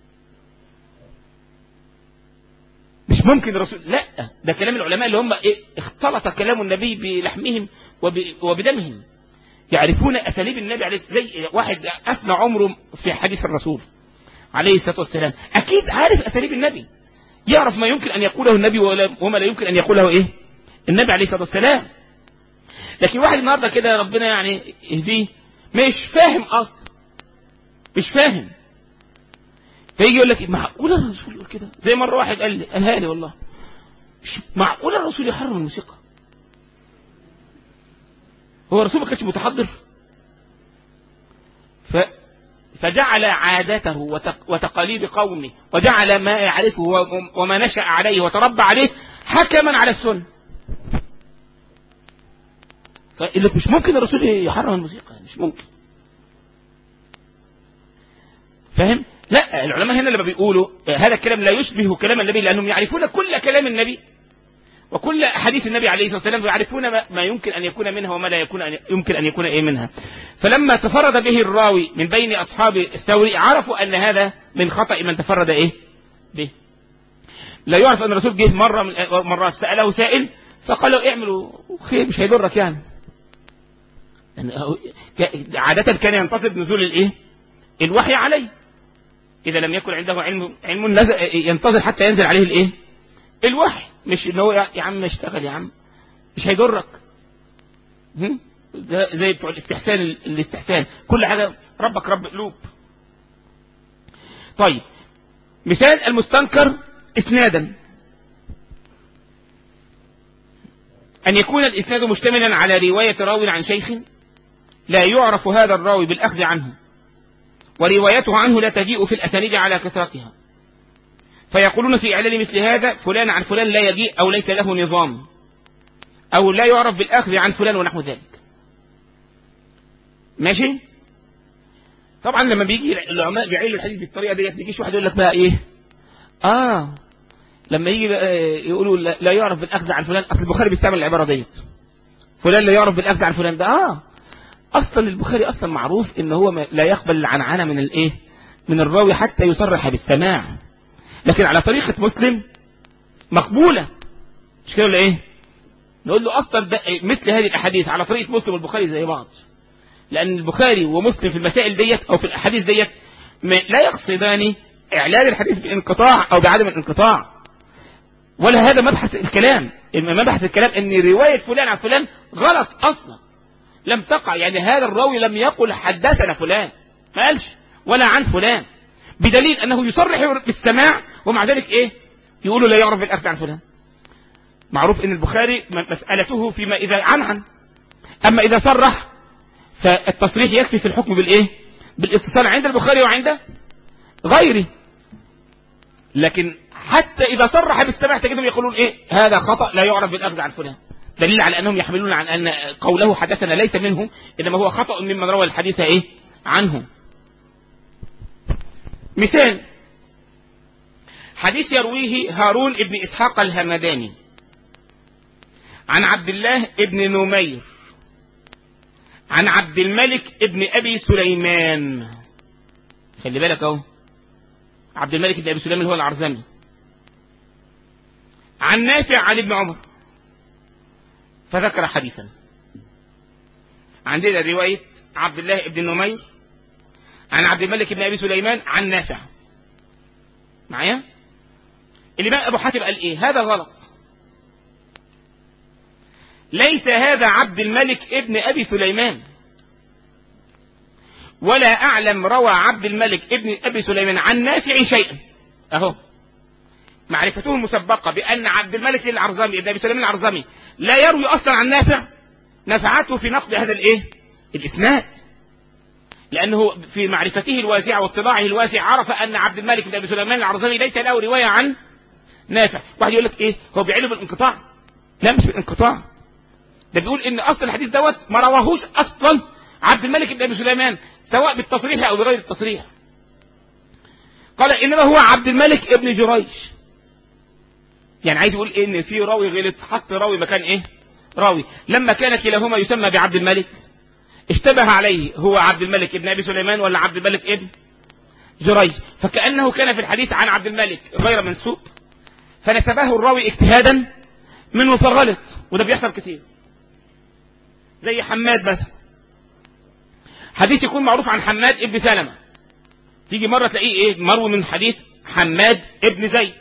مش ممكن الرسول لا ده كلام العلماء اللي هم إيه اختلط كلام النبي بلحمهم وبدمهم يعرفون اساليب النبي عليه زي واحد افنى عمره في حديث الرسول عليه الصلاه والسلام اكيد عارف اساليب النبي يعرف ما يمكن ان يقوله النبي وما لا يمكن ان يقوله ايه النبي عليه الصلاه والسلام لكن واحد النهارده كده ربنا يعني يهديه مش فاهم اصلا مش فاهم فيجي يقول لك معقول الرسول يقول كده زي مره واحد قال لي قالها لي والله مش معقول الرسول يحرم الموسيقى هو الرسول ما كانش متحضر ف فجعل عادته وتقاليد قومه وجعل ما يعرفه وما نشأ عليه وتربى عليه حكما على السنة فقال لك مش ممكن الرسول يحرم الموسيقى مش ممكن فاهم لا العلماء هنا لما بيقولوا هذا الكلام لا يشبه كلام النبي لأنهم يعرفون كل كلام النبي وكل حديث النبي عليه الصلاة والسلام يعرفون ما, ما يمكن أن يكون منها وما لا يكون أن يمكن أن يكون إيه منها فلما تفرد به الراوي من بين أصحاب الثوري عرفوا أن هذا من خطأ من تفرد إيه به لا يعرف أن الرسول جه مرة من مرات سأله سائل فقال له اعملوا خير مش هيضرك يعني يعني عادة كان ينتصب نزول الإيه الوحي عليه إذا لم يكن عنده علم علم ينتظر حتى ينزل عليه الإيه الوحي مش ان هو يا عم اشتغل يا عم مش هيضرك زي بتوع الاستحسان الاستحسان كل حاجة ربك رب قلوب طيب مثال المستنكر اسنادا أن يكون الإسناد مشتملا على رواية راوي عن شيخ لا يعرف هذا الراوي بالأخذ عنه وروايته عنه لا تجيء في الأسانيد على كثرتها فيقولون في إعلان مثل هذا فلان عن فلان لا يجيء أو ليس له نظام أو لا يعرف بالأخذ عن فلان ونحو ذلك ماشي طبعا لما بيجي العلماء بيعيلوا الحديث بالطريقة ديت بيجيش واحد يقول لك بقى إيه آه لما يجي يقولوا لا يعرف بالأخذ عن فلان أصل البخاري بيستعمل العبارة ديت فلان لا يعرف بالأخذ عن فلان ده آه أصلا البخاري أصلا معروف إن هو لا يقبل العنعنة من الإيه من الراوي حتى يصرح بالسماع لكن على طريقة مسلم مقبولة مش كده ولا ايه نقول له اصلا ده مثل هذه الاحاديث على طريقة مسلم والبخاري زي بعض لان البخاري ومسلم في المسائل ديت او في الاحاديث ديت لا يقصدان اعلان الحديث بانقطاع او بعدم الانقطاع ولا هذا مبحث الكلام مبحث الكلام ان رواية فلان عن فلان غلط اصلا لم تقع يعني هذا الراوي لم يقل حدثنا فلان ما قالش ولا عن فلان بدليل أنه يصرح بالسماع ومع ذلك إيه يقولوا لا يعرف بالأخذ عن فلان معروف أن البخاري مسألته فيما إذا عنعن أما إذا صرح فالتصريح يكفي في الحكم بالإيه بالاتصال عند البخاري وعند غيره لكن حتى إذا صرح بالسماع تجدهم يقولون إيه هذا خطأ لا يعرف بالأخذ عن فلان دليل على أنهم يحملون عن أن قوله حدثنا ليس منهم إنما هو خطأ ممن روى الحديث إيه عنه مثال حديث يرويه هارون ابن إسحاق الهمداني عن عبد الله ابن نمير عن عبد الملك ابن أبي سليمان خلي بالك اهو عبد الملك ابن أبي سليمان هو العرزمي عن نافع عن ابن عمر فذكر حديثا عندنا رواية عبد الله ابن نمير عن عبد الملك بن أبي سليمان عن نافع معايا الإمام أبو حاتم قال إيه هذا غلط ليس هذا عبد الملك ابن أبي سليمان ولا أعلم روى عبد الملك ابن أبي سليمان عن نافع شيئا أهو معرفته المسبقة بأن عبد الملك العرزمي ابن أبي سليمان العرزمي لا يروي أصلا عن نافع نفعته في نقد هذا الإيه الإسناد لأنه في معرفته الواسعة واطلاعه الواسع عرف أن عبد الملك بن أبي سليمان العرزمي ليس له رواية عن نافع واحد يقول لك إيه هو بيعلم بالانقطاع لا مش بالانقطاع ده بيقول إن أصل الحديث دوت ما رواهوش أصلا عبد الملك بن أبي سليمان سواء بالتصريح أو بغير التصريح قال إنما هو عبد الملك ابن جريج يعني عايز يقول إيه إن في راوي غلط حط راوي مكان إيه راوي لما كان كلاهما يسمى بعبد الملك اشتبه عليه هو عبد الملك ابن أبي سليمان ولا عبد الملك ابن جريج فكأنه كان في الحديث عن عبد الملك غير منسوب فنسبه الراوي اجتهادا منه فغلط وده بيحصل كتير زي حماد مثلا حديث يكون معروف عن حماد ابن سلمة تيجي مرة تلاقيه ايه مروي من حديث حماد ابن زيد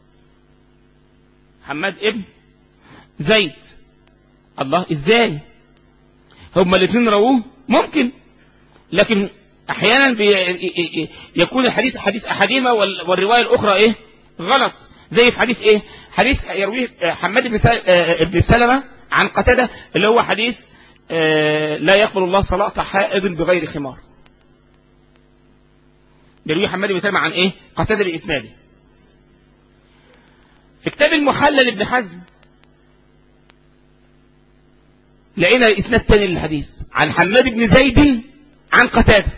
حماد ابن زيد الله ازاي هما الاثنين رووه ممكن لكن احيانا بي يكون الحديث حديث احدهما والروايه الاخرى ايه غلط زي في حديث ايه حديث يرويه حماد بن ابن سلمة عن قتادة اللي هو حديث لا يقبل الله صلاة حائض بغير خمار يرويه حماد بن سلمة عن ايه قتادة بإسناده في كتاب المحلل ابن حزم لقينا اسناد تاني للحديث عن حماد بن زيد عن قتاده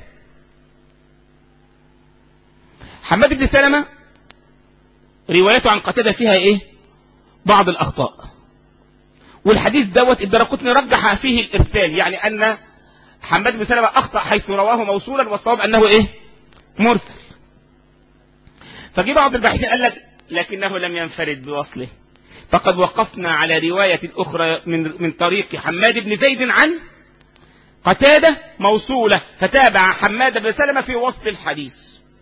حماد بن سلمة روايته عن قتاده فيها ايه بعض الاخطاء والحديث دوت الدرقطني رجح فيه الارسال يعني ان حماد بن سلمة اخطا حيث رواه موصولا والصواب انه ايه مرسل فجي بعض الباحثين قال لك لكنه لم ينفرد بوصله فقد وقفنا على رواية أخرى من من طريق حماد بن زيد عن قتادة موصولة فتابع حماد بن سلمة في وصف الحديث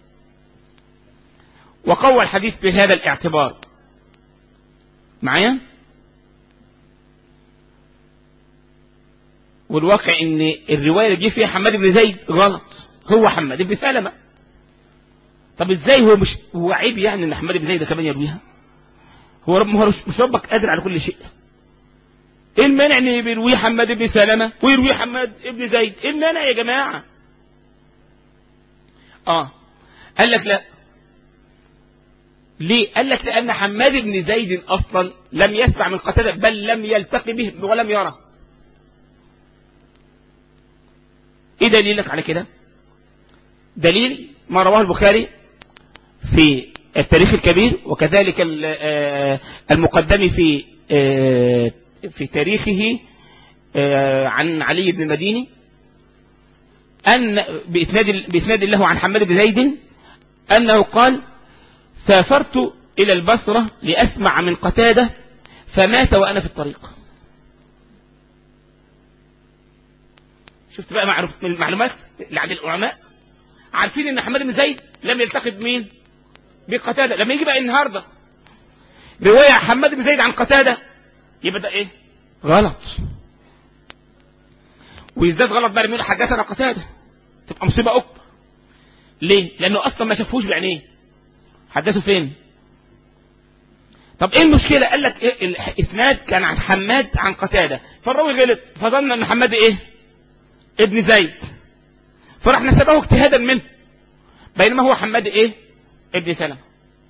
وقوى الحديث بهذا الاعتبار معايا والواقع ان الرواية اللي جه فيها حماد بن زيد غلط هو حماد بن سلمة طب ازاي هو مش هو عيب يعني ان حماد بن زيد كمان يرويها هو رب هو مش ربك قادر على كل شيء ايه المانع ان يروي حماد بن سلمة ويروي حماد بن زيد ايه المانع يا جماعة اه قال لك لا ليه قال لك لان حماد بن زيد اصلا لم يسمع من قتادة بل لم يلتقي به ولم يره ايه دليلك على كده دليل ما رواه البخاري في التاريخ الكبير وكذلك المقدم في في تاريخه عن علي بن المديني أن بإسناد بإسناد له عن حماد بن زيد أنه قال سافرت إلى البصرة لأسمع من قتادة فمات وأنا في الطريق شفت بقى معروف من المعلومات اللي عند العلماء عارفين ان حماد بن زيد لم يلتقي بمين بقتادة لما يجي بقى النهاردة رواية حماد بن زيد عن قتادة يبقى ده ايه غلط ويزداد غلط بقى يقول حدثنا قتادة تبقى مصيبة أكبر ليه لأنه أصلا ما شافوش بعينيه حدثه فين طب ايه المشكلة قال لك إيه الاسناد كان عن حماد عن قتادة فالراوي غلط فظن ان حماد ايه ابن زيد فراح نسبه اجتهادا منه بينما هو حماد ايه ابن سلمة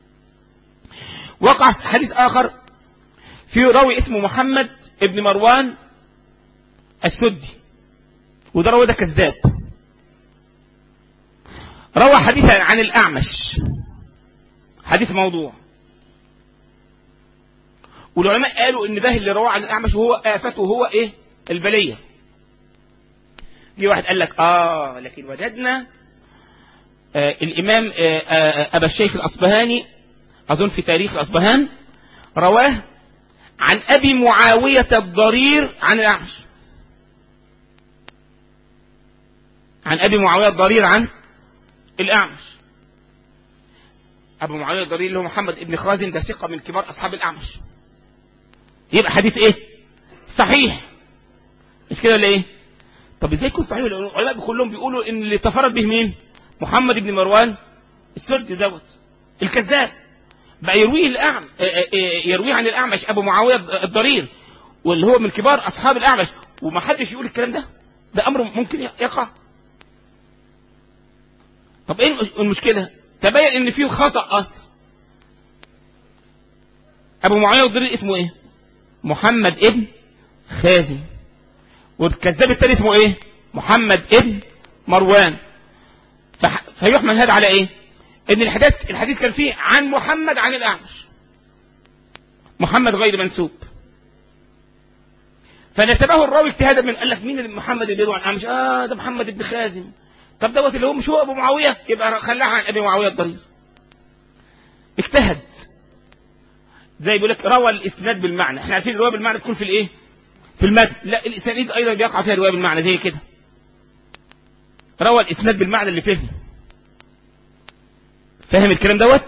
وقع في حديث آخر في راوي اسمه محمد ابن مروان السدي وده راوي ده كذاب روى حديثا عن الأعمش حديث موضوع والعلماء قالوا ان ده اللي رواه عن الأعمش وهو آفته هو ايه البلية في واحد قال لك اه لكن وجدنا آه الإمام آه آه أبا الشيخ الأصبهاني أظن في تاريخ الأصبهان رواه عن أبي معاوية الضرير عن الأعمش عن أبي معاوية الضرير عن الأعمش أبو معاوية الضرير اللي هو محمد ابن خازن ده ثقة من كبار أصحاب الأعمش يبقى حديث إيه صحيح مش كده ولا إيه طب إزاي يكون صحيح العلماء كلهم بيقولوا إن اللي تفرد به مين محمد بن مروان السرد دوت الكذاب بقى يرويه الأعم يرويه عن الأعمش أبو معاوية الضرير واللي هو من كبار أصحاب الأعمش وما حدش يقول الكلام ده ده أمر ممكن يقع طب إيه المشكلة تبين إن فيه خطأ أصلا أبو معاوية الضرير اسمه إيه محمد ابن خازن والكذاب التاني اسمه إيه محمد ابن مروان فيحمل هذا على ايه ان الحديث الحديث كان فيه عن محمد عن الاعمش محمد غير منسوب فنسبه الراوي اجتهادا من قال لك مين محمد اللي يروي عن الاعمش اه ده محمد بن خازم طب دوت اللي هو مش هو ابو معاويه يبقى خلاها عن ابي معاويه الضرير اجتهد زي بيقول لك روى الاسناد بالمعنى احنا عارفين الروايه بالمعنى تكون في الايه في المتن لا الاسانيد ايضا بيقع فيها الروايه بالمعنى زي كده روى الاسناد بالمعنى اللي فهمه فاهم الكلام دوت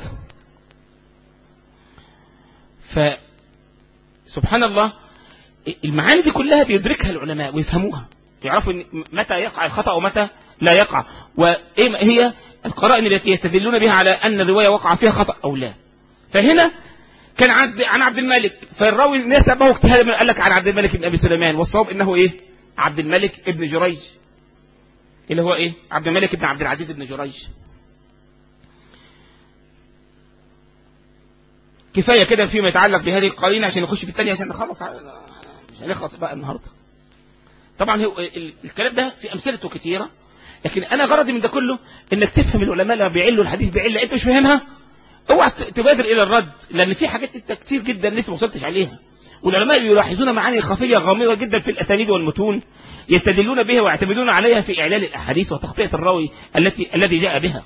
ف سبحان الله المعاني دي كلها بيدركها العلماء ويفهموها يعرفوا إن متى يقع الخطأ ومتى لا يقع وإيه هي القرائن التي يستدلون بها على أن الرواية وقع فيها خطأ أو لا فهنا كان عن عن عبد الملك فالراوي نسبه اجتهادا قال لك عن عبد الملك بن أبي سليمان والصواب إنه إيه عبد الملك ابن جريج اللي هو إيه عبد الملك بن عبد العزيز بن جريج كفاية كده فيما يتعلق بهذه القرينة عشان نخش في الثانية عشان نخلص مش هنخلص بقى النهاردة طبعا هو ال- الكلام ده في أمثلته كثيرة لكن أنا غرضي من ده كله إنك تفهم العلماء لما بيعلوا الحديث بعلة أنت مش فاهمها اوعى ت- تبادر إلى الرد لأن في حاجات أنت كتير جدا لسه ما وصلتش عليها والعلماء يلاحظون معاني خفية غامضة جدا في الأسانيد والمتون يستدلون بها ويعتمدون عليها في إعلان الأحاديث وتغطية الراوي التي الذي جاء بها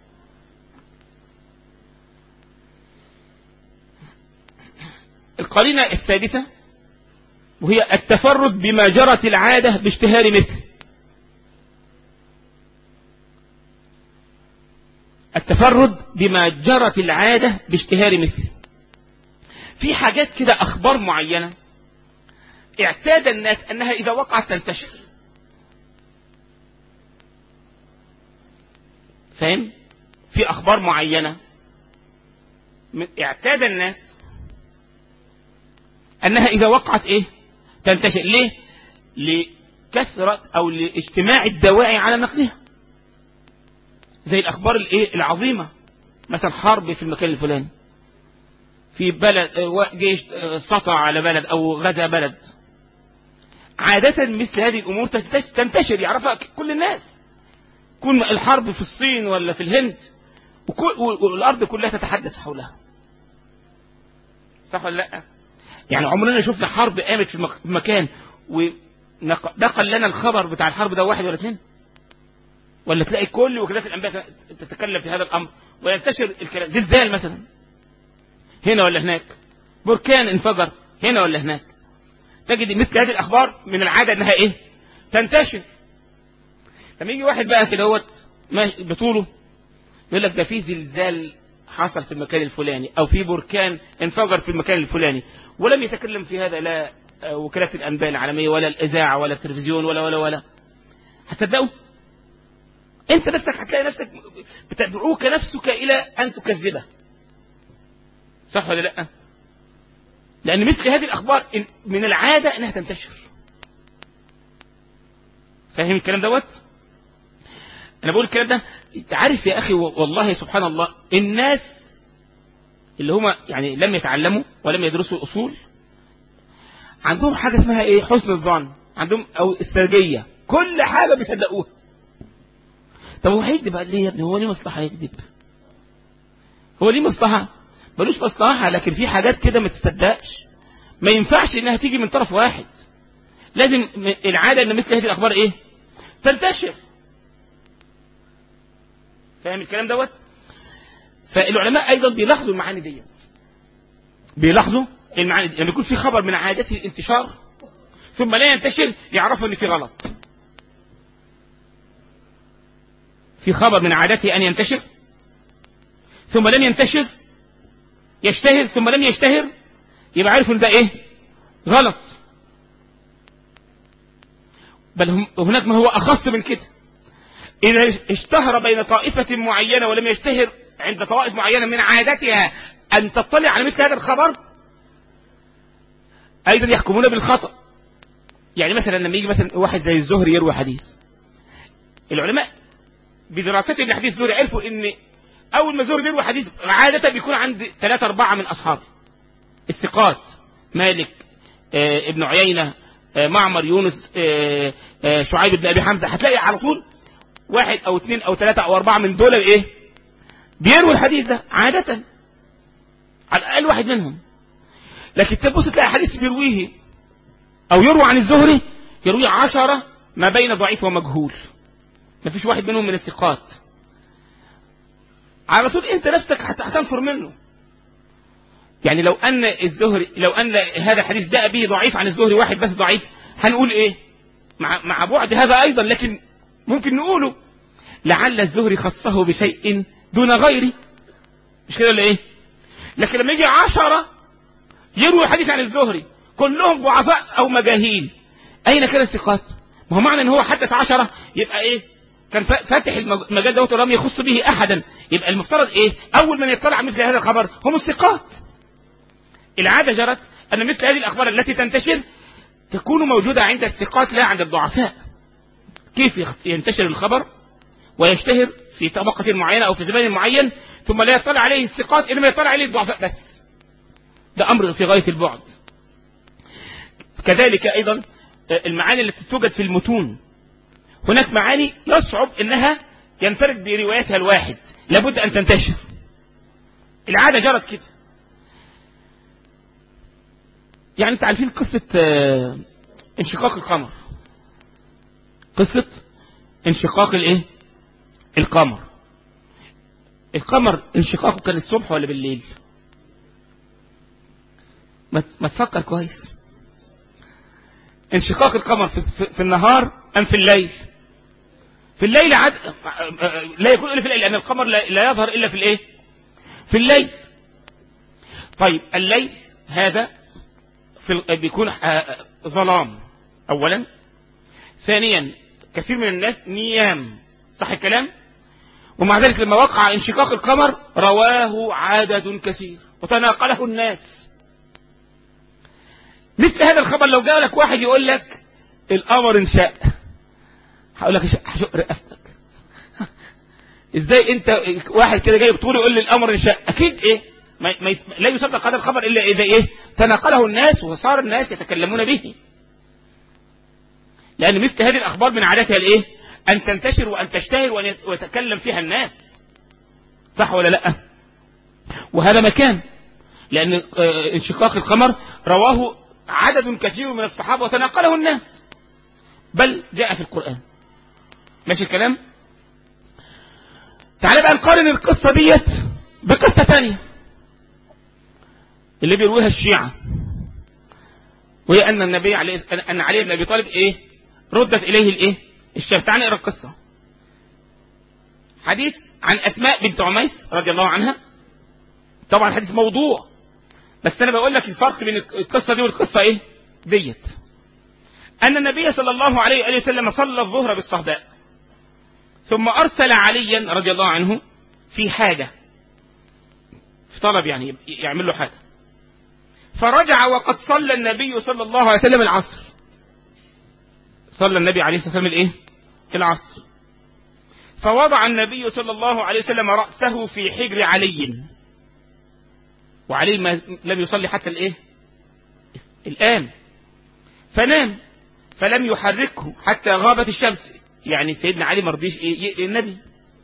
القرينة السادسة وهي التفرد بما جرت العادة باشتهار مثله التفرد بما جرت العادة باشتهار مثله في حاجات كده أخبار معينة اعتاد الناس أنها إذا وقعت تنتشر فاهم؟ في أخبار معينة من- اعتاد الناس أنها إذا وقعت إيه؟ تنتشر ليه؟ لكثرة أو لاجتماع الدواعي على نقلها زي الأخبار الإيه؟ العظيمة مثلا حرب في المكان الفلاني في بلد آه، جيش آه، سطع على بلد أو غزا بلد عادة مثل هذه الأمور تنتش- تنتشر يعرفها ك- كل الناس كل ما الحرب في الصين ولا في الهند وكل والأرض كلها تتحدث حولها صح ولا لا يعني عمرنا شفنا حرب قامت في مك- في مكان ونقل لنا الخبر بتاع الحرب ده واحد ولا اثنين ولا تلاقي كل وكالات الانباء تتكلم في هذا الامر وينتشر الكلام زلزال مثلا هنا ولا هناك بركان انفجر هنا ولا هناك تجد مثل هذه الاخبار من العاده انها ايه تنتشر لما يجي واحد بقى كده هوت ماشي بطوله يقول لك ده في زلزال حصل في المكان الفلاني او في بركان انفجر في المكان الفلاني ولم يتكلم في هذا لا آه، وكالات الانباء العالميه ولا الاذاعه ولا التلفزيون ولا ولا ولا هتصدقوا انت نفسك هتلاقي نفسك بتدعوك نفسك الى ان تكذبه صح ولا لا لان مثل هذه الاخبار إن- من العاده انها تنتشر فاهم الكلام دوت انا بقول الكلام ده انت عارف يا اخي والله سبحان الله الناس اللي هم يعني لم يتعلموا ولم يدرسوا الاصول عندهم حاجه اسمها ايه حسن الظن عندهم او السرجيه كل حاجه بيصدقوها طب هو هيكذب قال ليه يا ابني هو ليه مصلحه يكذب هو ليه مصلحه ملوش مصلحه لكن في حاجات كده ما تصدقش ما ينفعش انها تيجي من طرف واحد لازم م- العاده ان مثل هذه الاخبار ايه تنتشر فاهم الكلام دوت فالعلماء ايضا بيلاحظوا المعاني ديت بيلاحظوا المعاني دي لما يكون في خبر من عادته الانتشار ثم لا ينتشر يعرفوا ان في غلط في خبر من عادته ان ينتشر ثم لم ينتشر يشتهر ثم لم يشتهر يبقى عارف ان ده ايه غلط بل هم- هناك ما هو اخص من كده إذا اشتهر بين طائفة معينة ولم يشتهر عند طوائف معينة من عادتها أن تطلع على مثل هذا الخبر أيضا يحكمون بالخطأ يعني مثلا لما يجي مثلا واحد زي الزهري يروي حديث العلماء بدراستهم لحديث الزهري عرفوا ان اول ما الزهري بيروي حديث عادة بيكون عند ثلاثة أربعة من أصحابه الثقات مالك آه ابن عيينة آه معمر يونس آه آه شعيب بن أبي حمزة هتلاقي على طول واحد او اثنين او ثلاثة او اربعة من دول ايه بيروي الحديث ده عادة على الاقل واحد منهم لكن تبص تلاقي حديث بيرويه او يروى عن الزهري يروي عشرة ما بين ضعيف ومجهول ما فيش واحد منهم من الثقات على طول انت نفسك هت- هتنفر منه يعني لو ان الزهري لو ان هذا الحديث جاء به ضعيف عن الزهري واحد بس ضعيف هنقول ايه مع مع بعد هذا ايضا لكن ممكن نقوله لعل الزهري خصه بشيء دون غيره مش كده ولا ايه لكن لما يجي عشرة يروي حديث عن الزهري كلهم ضعفاء او مجاهيل اين كان الثقات ما هو معنى ان هو حدث عشرة يبقى ايه كان فا- فاتح المج- المجال دوت ولم يخص به احدا يبقى المفترض ايه اول من يطلع مثل هذا الخبر هم الثقات العاده جرت ان مثل هذه الاخبار التي تنتشر تكون موجوده عند الثقات لا عند الضعفاء كيف يخ- ينتشر الخبر ويشتهر في طبقة معينة أو في زمان معين ثم لا يطلع عليه الثقات إنما يطلع عليه الضعفاء بس ده أمر في غاية البعد كذلك أيضا المعاني التي توجد في المتون هناك معاني يصعب أنها ينفرد بروايتها الواحد لابد أن تنتشر العادة جرت كده يعني انت عارفين قصة آه، انشقاق القمر قصة انشقاق الايه القمر القمر انشقاقه كان الصبح ولا بالليل ما ما تفكر كويس انشقاق القمر في, في, في النهار ام في الليل في الليل عد... لا يكون الا في الليل لان القمر لا, لا يظهر الا في الايه في الليل طيب الليل هذا في ال- بيكون آه، ظلام اولا ثانيا كثير من الناس نيام صح الكلام ومع ذلك لما وقع انشقاق القمر رواه عدد كثير وتناقله الناس مثل هذا الخبر لو جاء لك واحد يقول لك القمر انشق هقول لك هشق هشق رقبتك ازاي انت واحد كده جاي بطول يقول لي القمر انشق اكيد ايه ما ما يسم... لا يصدق هذا الخبر الا اذا ايه تناقله الناس وصار الناس يتكلمون به لان مثل هذه الاخبار من عادتها الايه ان تنتشر وان تشتهر وان يت- ويتكلم فيها الناس صح ولا لا وهذا مكان لان آه، انشقاق القمر رواه عدد كثير من الصحابه وتناقله الناس بل جاء في القران ماشي الكلام تعال بقى نقارن القصه ديت بقصه ثانيه اللي بيرويها الشيعة وهي أن النبي عليه أن علي بن أبي طالب إيه ردت إليه الإيه الشمس تعال نقرأ القصة حديث عن أسماء بنت عميس رضي الله عنها طبعا حديث موضوع بس أنا بقول لك الفرق بين القصة دي والقصة إيه ديت أن النبي صلى الله عليه وآله وسلم صلى الظهر بالصهباء ثم أرسل عليا رضي الله عنه في حاجة في طلب يعني يعمل له حاجة فرجع وقد صلى النبي صلى الله عليه وسلم العصر صلى النبي عليه الصلاة والسلام الايه العصر فوضع النبي صلى الله عليه وسلم رأسه في حجر علي وعلي ما لم يصلي حتى الايه الآن فنام فلم يحركه حتى غابت الشمس يعني سيدنا علي ما رضيش ايه يقلق النبي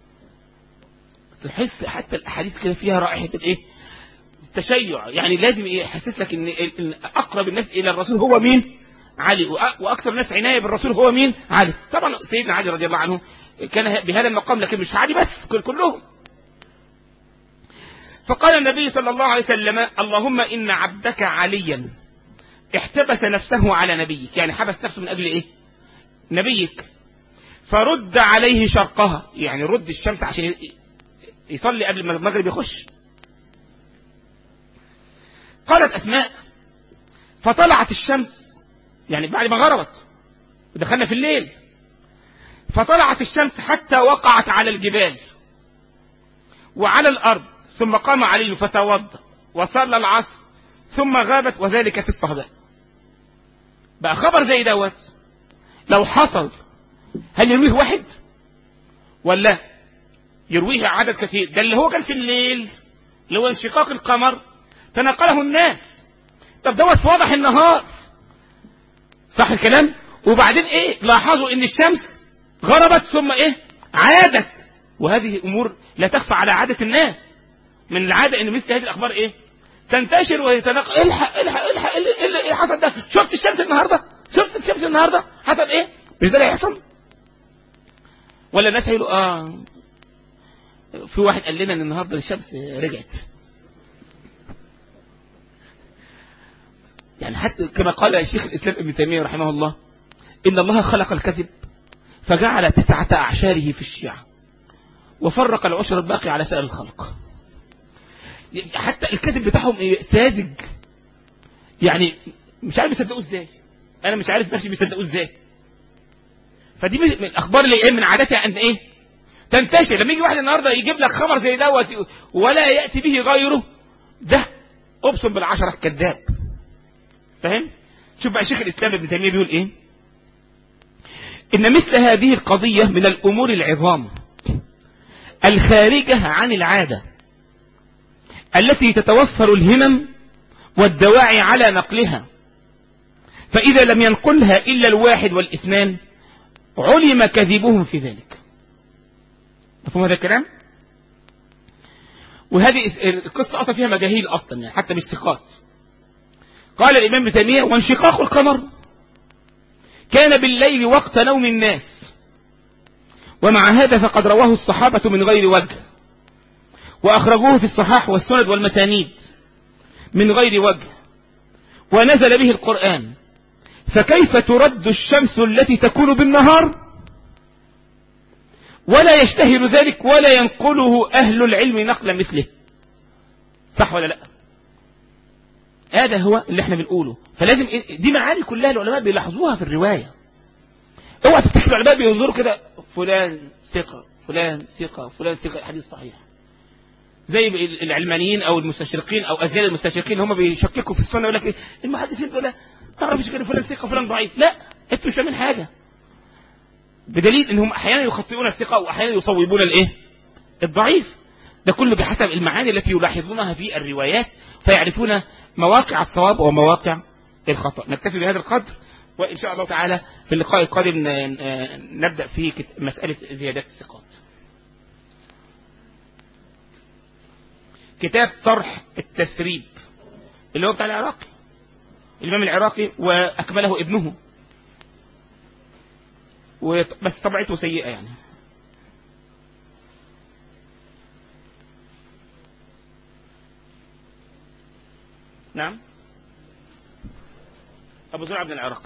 تحس حتى الاحاديث كده فيها رائحه الايه التشيع يعني لازم يحسسك ان إن اقرب الناس الى الرسول هو مين علي وأ- واكثر الناس عنايه بالرسول هو مين علي طبعا سيدنا علي رضي الله عنه كان بهذا المقام لكن مش علي بس كل كلهم فقال النبي صلى الله عليه وسلم اللهم ان عبدك عليا احتبس نفسه على نبيك يعني حبس نفسه من اجل ايه نبيك فرد عليه شرقها يعني رد الشمس عشان ي- يصلي قبل ما المغرب يخش قالت أسماء فطلعت الشمس يعني بعد ما غربت ودخلنا في الليل فطلعت الشمس حتى وقعت على الجبال وعلى الأرض ثم قام علي فتوضا وصلى العصر ثم غابت وذلك في الصهباء بقى خبر زي دوت لو حصل هل يرويه واحد ولا يرويه عدد كثير ده اللي هو كان في الليل اللي هو انشقاق القمر تناقله الناس طب دوت في واضح النهار صح الكلام وبعدين ايه لاحظوا ان الشمس غربت ثم ايه عادت وهذه امور لا تخفى على عادة الناس من العادة ان مثل هذه الاخبار ايه تنتشر ويتناقل الحق الحق الحق ايه اللي- إيه اللي إيه حصل ده شفت الشمس النهارده شفت الشمس النهارده حصل ايه مش ده اللي هيحصل ولا الناس هيقولوا اه في واحد قال لنا ان النهارده الشمس رجعت يعني حتى كما قال شيخ الإسلام ابن تيمية رحمه الله إن الله خلق الكذب فجعل تسعة أعشاره في الشيعة وفرق العشر الباقي على سائر الخلق حتى الكذب بتاعهم إيه؟ ساذج يعني مش عارف يصدقوه ازاي انا مش عارف نفسي بيصدقوه ازاي فدي من من الاخبار اللي ايه من عادتها ان ايه تنتشر لما يجي واحد النهارده يجيب لك خبر زي دوت ولا ياتي به غيره ده ابصم بالعشره كذاب فاهم شوف بقى شيخ الاسلام ابن تيميه بيقول ايه ان مثل هذه القضيه من الامور العظام الخارجه عن العاده التي تتوفر الهمم والدواعي على نقلها فإذا لم ينقلها إلا الواحد والاثنان علم كذبهم في ذلك مفهوم هذا الكلام وهذه القصة أصلا فيها مجاهيل أصلا يعني حتى مش ثقات قال الإمام ابن تيمية وانشقاق القمر كان بالليل وقت نوم الناس ومع هذا فقد رواه الصحابة من غير وجه وأخرجوه في الصحاح والسند والمسانيد من غير وجه ونزل به القرآن فكيف ترد الشمس التي تكون بالنهار ولا يشتهر ذلك ولا ينقله أهل العلم نقل مثله صح ولا لا هذا هو اللي احنا بنقوله فلازم دي معاني كلها العلماء بيلاحظوها في الرواية اوعى تفتكر العلماء بينظروا كده فلان ثقة فلان ثقة فلان ثقة حديث صحيح زي العلمانيين او المستشرقين او ازيال المستشرقين هم بيشككوا في السنه يقول لك المحدثين دول ما تعرفش كده فلان ثقه فلان ضعيف لا انتوا مش فاهمين حاجه بدليل انهم احيانا يخطئون الثقه واحيانا يصوبون الايه الضعيف ده كله بحسب المعاني التي يلاحظونها في الروايات فيعرفون مواقع الصواب ومواقع الخطا نكتفي بهذا القدر وان شاء الله تعالى في اللقاء القادم نبدا في مساله زيادات الثقات كتاب طرح التثريب اللي هو بتاع العراقي الإمام العراقي وأكمله ابنه بس طبعته سيئة يعني نعم أبو زرع بن العراقي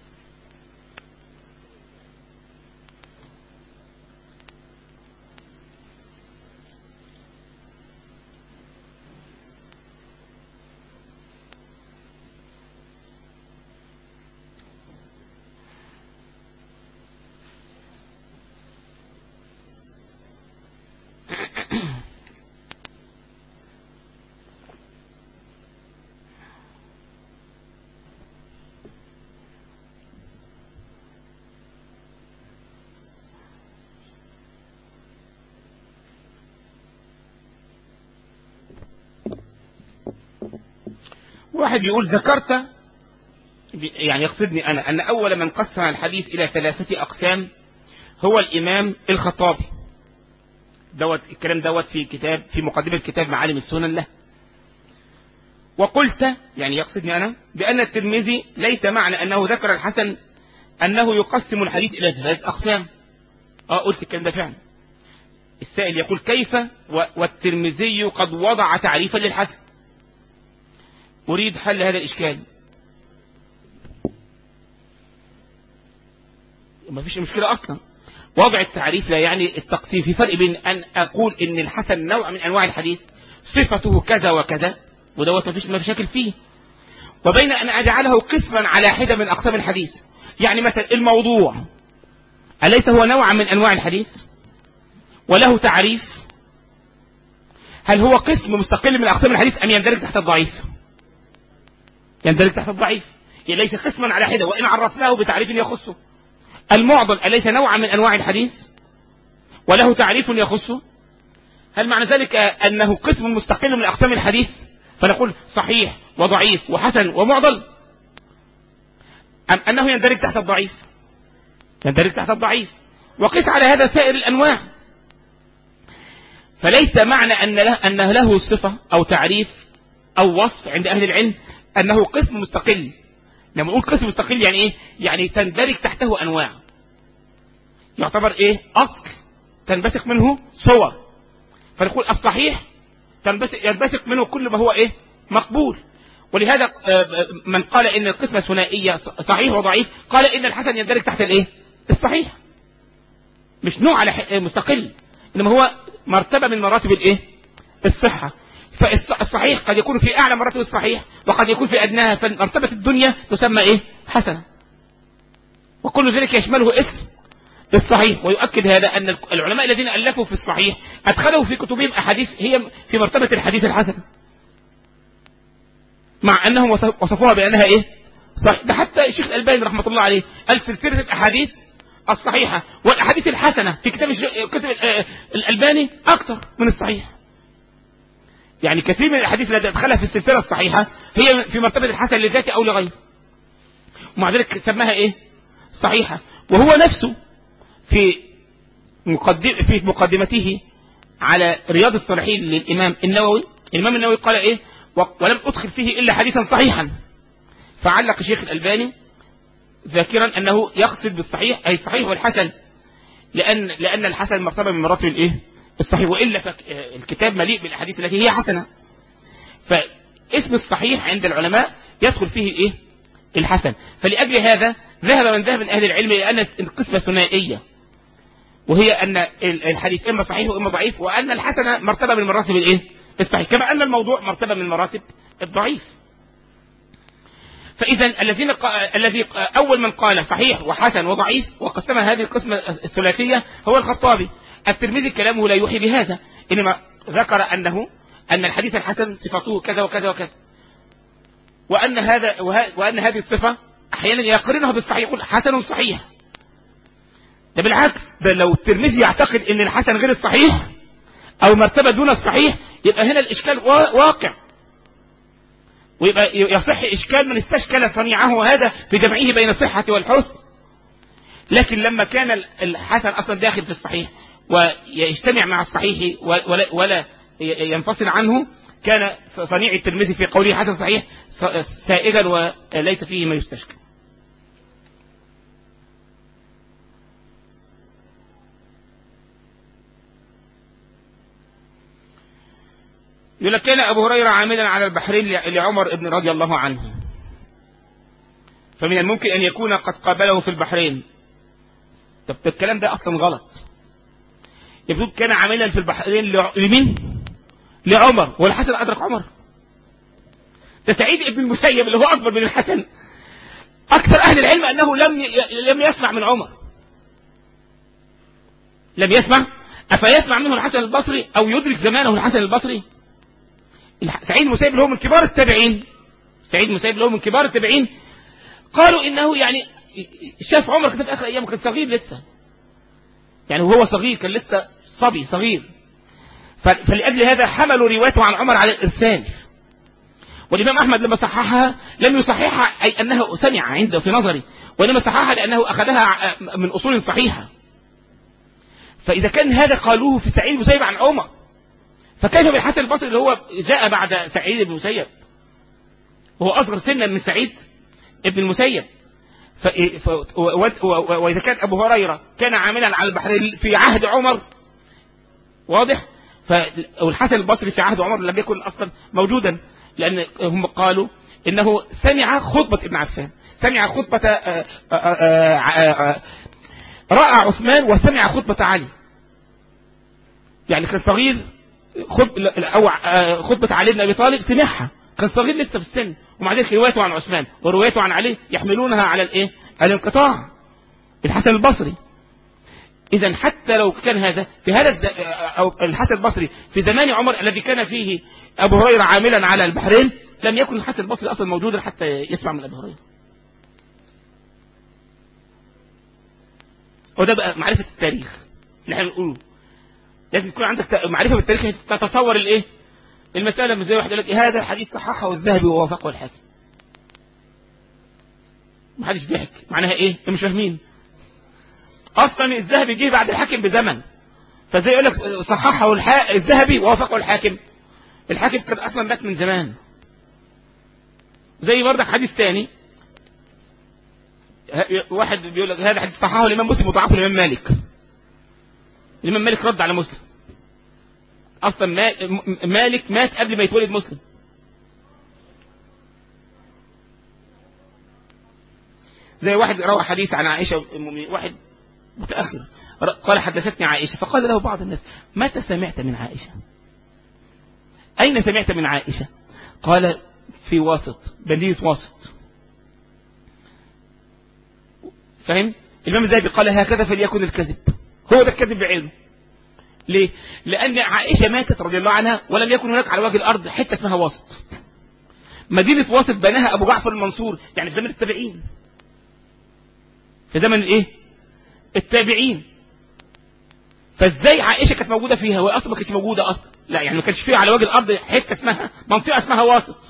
واحد يقول ذكرت يعني يقصدني أنا أن أول من قسم الحديث إلى ثلاثة أقسام هو الإمام الخطابي دوت الكلام دوت في كتاب في مقدمة كتاب معالم السنن له وقلت يعني يقصدني أنا بأن الترمذي ليس معنى أنه ذكر الحسن أنه يقسم الحديث إلى ثلاث أقسام اه قلت الكلام ده فعلا السائل يقول كيف والترمذي قد وضع تعريفا للحسن أريد حل هذا الإشكال ما فيش مشكلة أصلا وضع التعريف لا يعني التقسيم في فرق بين أن أقول إن الحسن نوع من أنواع الحديث صفته كذا وكذا ودوت ما فيش مشاكل فيه وبين أن أجعله قسما على حدة من أقسام الحديث يعني مثلا الموضوع أليس هو نوع من أنواع الحديث وله تعريف هل هو قسم مستقل من أقسام الحديث أم يندرج تحت الضعيف يندرج تحت الضعيف يعني ليس قسما على حدة وإن عرفناه بتعريف يخصه المعضل أليس نوعا من أنواع الحديث وله تعريف يخصه هل معنى ذلك أنه قسم مستقل من أقسام الحديث فنقول صحيح وضعيف وحسن ومعضل أم أنه يندرج تحت الضعيف يندرج تحت الضعيف وقس على هذا سائر الأنواع فليس معنى أن له, أنه له صفة أو تعريف أو وصف عند أهل العلم أنه قسم مستقل لما نقول قسم مستقل يعني إيه يعني تندرج تحته أنواع يعتبر إيه أصل تنبثق منه صور فنقول الصحيح ينبثق منه كل ما هو إيه مقبول ولهذا من قال إن القسمة ثنائية صحيح وضعيف قال إن الحسن يندرج تحت الإيه الصحيح مش نوع على مستقل إنما هو مرتبة من مراتب الإيه الصحة فالصحيح قد يكون في أعلى مراتب الصحيح وقد يكون في أدناها فمرتبة الدنيا تسمى إيه حسنة وكل ذلك يشمله اسم الصحيح ويؤكد هذا أن العلماء الذين ألفوا في الصحيح أدخلوا في كتبهم أحاديث هي في مرتبة الحديث الحسن مع أنهم وصفوها بأنها إيه صحيح ده حتى الشيخ الألباني رحمة الله عليه قال سلسلة الأحاديث الصحيحة والأحاديث الحسنة في كتاب كتب الألباني أكثر من الصحيح يعني كثير من الاحاديث التي ادخلها في السلسله الصحيحه هي في مرتبه الحسن لذاته او لغيره ومع ذلك سماها ايه صحيحه وهو نفسه في مقدم في مقدمته على رياض الصالحين للامام النووي الامام النووي قال ايه ولم ادخل فيه الا حديثا صحيحا فعلق الشيخ الالباني ذاكرا انه يقصد بالصحيح اي الصحيح والحسن لان لان الحسن مرتبه من مراتب الايه الصحيح والا فالكتاب مليء بالاحاديث التي هي حسنه فاسم الصحيح عند العلماء يدخل فيه الايه الحسن فلاجل هذا ذهب من ذهب من اهل العلم الى ان القسمه ثنائيه وهي ان الحديث اما صحيح واما ضعيف وان الحسنه مرتبه من مراتب الايه الصحيح كما ان الموضوع مرتبه من مراتب الضعيف فاذا الذين قا... الذي اول من قال صحيح وحسن وضعيف وقسم هذه القسمه الثلاثيه هو الخطابي الترمذي كلامه لا يوحي بهذا انما ذكر انه ان الحديث الحسن صفته كذا وكذا وكذا وان هذا وه... وان هذه الصفه احيانا يقرنها بالصحيح يقول حسن صحيح ده بالعكس ده لو الترمذي يعتقد ان الحسن غير الصحيح او مرتبه دون الصحيح يبقى هنا الاشكال واقع ويبقى يصح إشكال من استشكل صنيعه هذا في جمعه بين الصحة والحسن لكن لما كان الحسن أصلا داخل في الصحيح ويجتمع مع الصحيح ولا, ولا ينفصل عنه كان صنيع الترمذي في قوله حسن صحيح سائغا وليس فيه ما يستشكل يقول لك كان أبو هريرة عاملا على البحرين لعمر بن رضي الله عنه فمن الممكن أن يكون قد قابله في البحرين طب الكلام ده أصلا غلط يبدو كان عاملا في البحرين لمين لعمر والحسن أدرك عمر ده سعيد ابن المسيب اللي هو أكبر من الحسن أكثر أهل العلم أنه لم لم يسمع من عمر لم يسمع أفيسمع منه الحسن البصري أو يدرك زمانه الحسن البصري سعيد المسيب اللي هو من كبار التابعين سعيد المسيب اللي هو من كبار التابعين قالوا انه يعني شاف عمر كده في اخر ايامه كان صغير لسه يعني وهو صغير كان لسه صبي صغير فلاجل هذا حملوا روايته عن عمر على الارسال والامام احمد لما صححها لم يصححها اي انه سمع عنده في نظري وانما صححها لانه اخذها من اصول صحيحه فاذا كان هذا قالوه في سعيد المسيب عن عمر فكيف بالحسن البصري اللي هو جاء بعد سعيد بن المسيب وهو أصغر سنا من سعيد ابن المسيب ف... ف... و... و... وإذا كان أبو هريرة كان عاملا على البحرين في عهد عمر واضح والحسن البصري في عهد عمر لم يكن أصلا موجودا لأن هم قالوا إنه سمع خطبة ابن عفان سمع خطبة آآ آآ آآ رأى عثمان وسمع خطبة علي يعني كان صغير خطب أو خطبة علي بن أبي طالب سمعها كان صغير لسه في السن ومع ذلك روايته عن عثمان وروايته عن علي يحملونها على الايه الانقطاع الحسن البصري اذا حتى لو كان هذا في هذا الز... او الحسن البصري في زمان عمر الذي كان فيه ابو هريره عاملا على البحرين لم يكن الحسن البصري اصلا موجودا حتى يسمع من ابي هريره وده بقى معرفه التاريخ اللي احنا بنقوله لازم يكون عندك معرفه بالتاريخ تتصور الايه المساله مش زي واحد يقول لك إيه هذا الحديث صححه الذهبي ووافقه الحاكم ما حدش بيحكي معناها ايه مش فاهمين اصلا الذهبي جه بعد الحاكم بزمن فزي يقول لك صححه الحا... الذهبي ووافقه الحاكم الحاكم كان اصلا مات من زمان زي برضك حديث تاني واحد بيقول لك هذا حديث صححه الامام مسلم وضعفه الامام مالك الامام مالك رد على مسلم اصلا مالك مات قبل ما يتولد مسلم زي واحد روى حديث عن عائشة واحد متأخر قال حدثتني عائشة فقال له بعض الناس متى سمعت من عائشة أين سمعت من عائشة قال في واسط مدينة واسط فهم الإمام الزاهبي قال هكذا فليكن الكذب هو ده الكذب بعلمه ليه لأن عائشة ماتت رضي الله عنها ولم يكن هناك على وجه الأرض حتة اسمها واسط مدينة واسط بناها أبو جعفر المنصور يعني في زمن التابعين في زمن الايه التابعين فازاي عائشة كانت موجودة فيها وهي اصلا ما كانتش موجودة اصلا لا يعني ما كانش فيه على وجه الارض حته اسمها منطقه اسمها واسط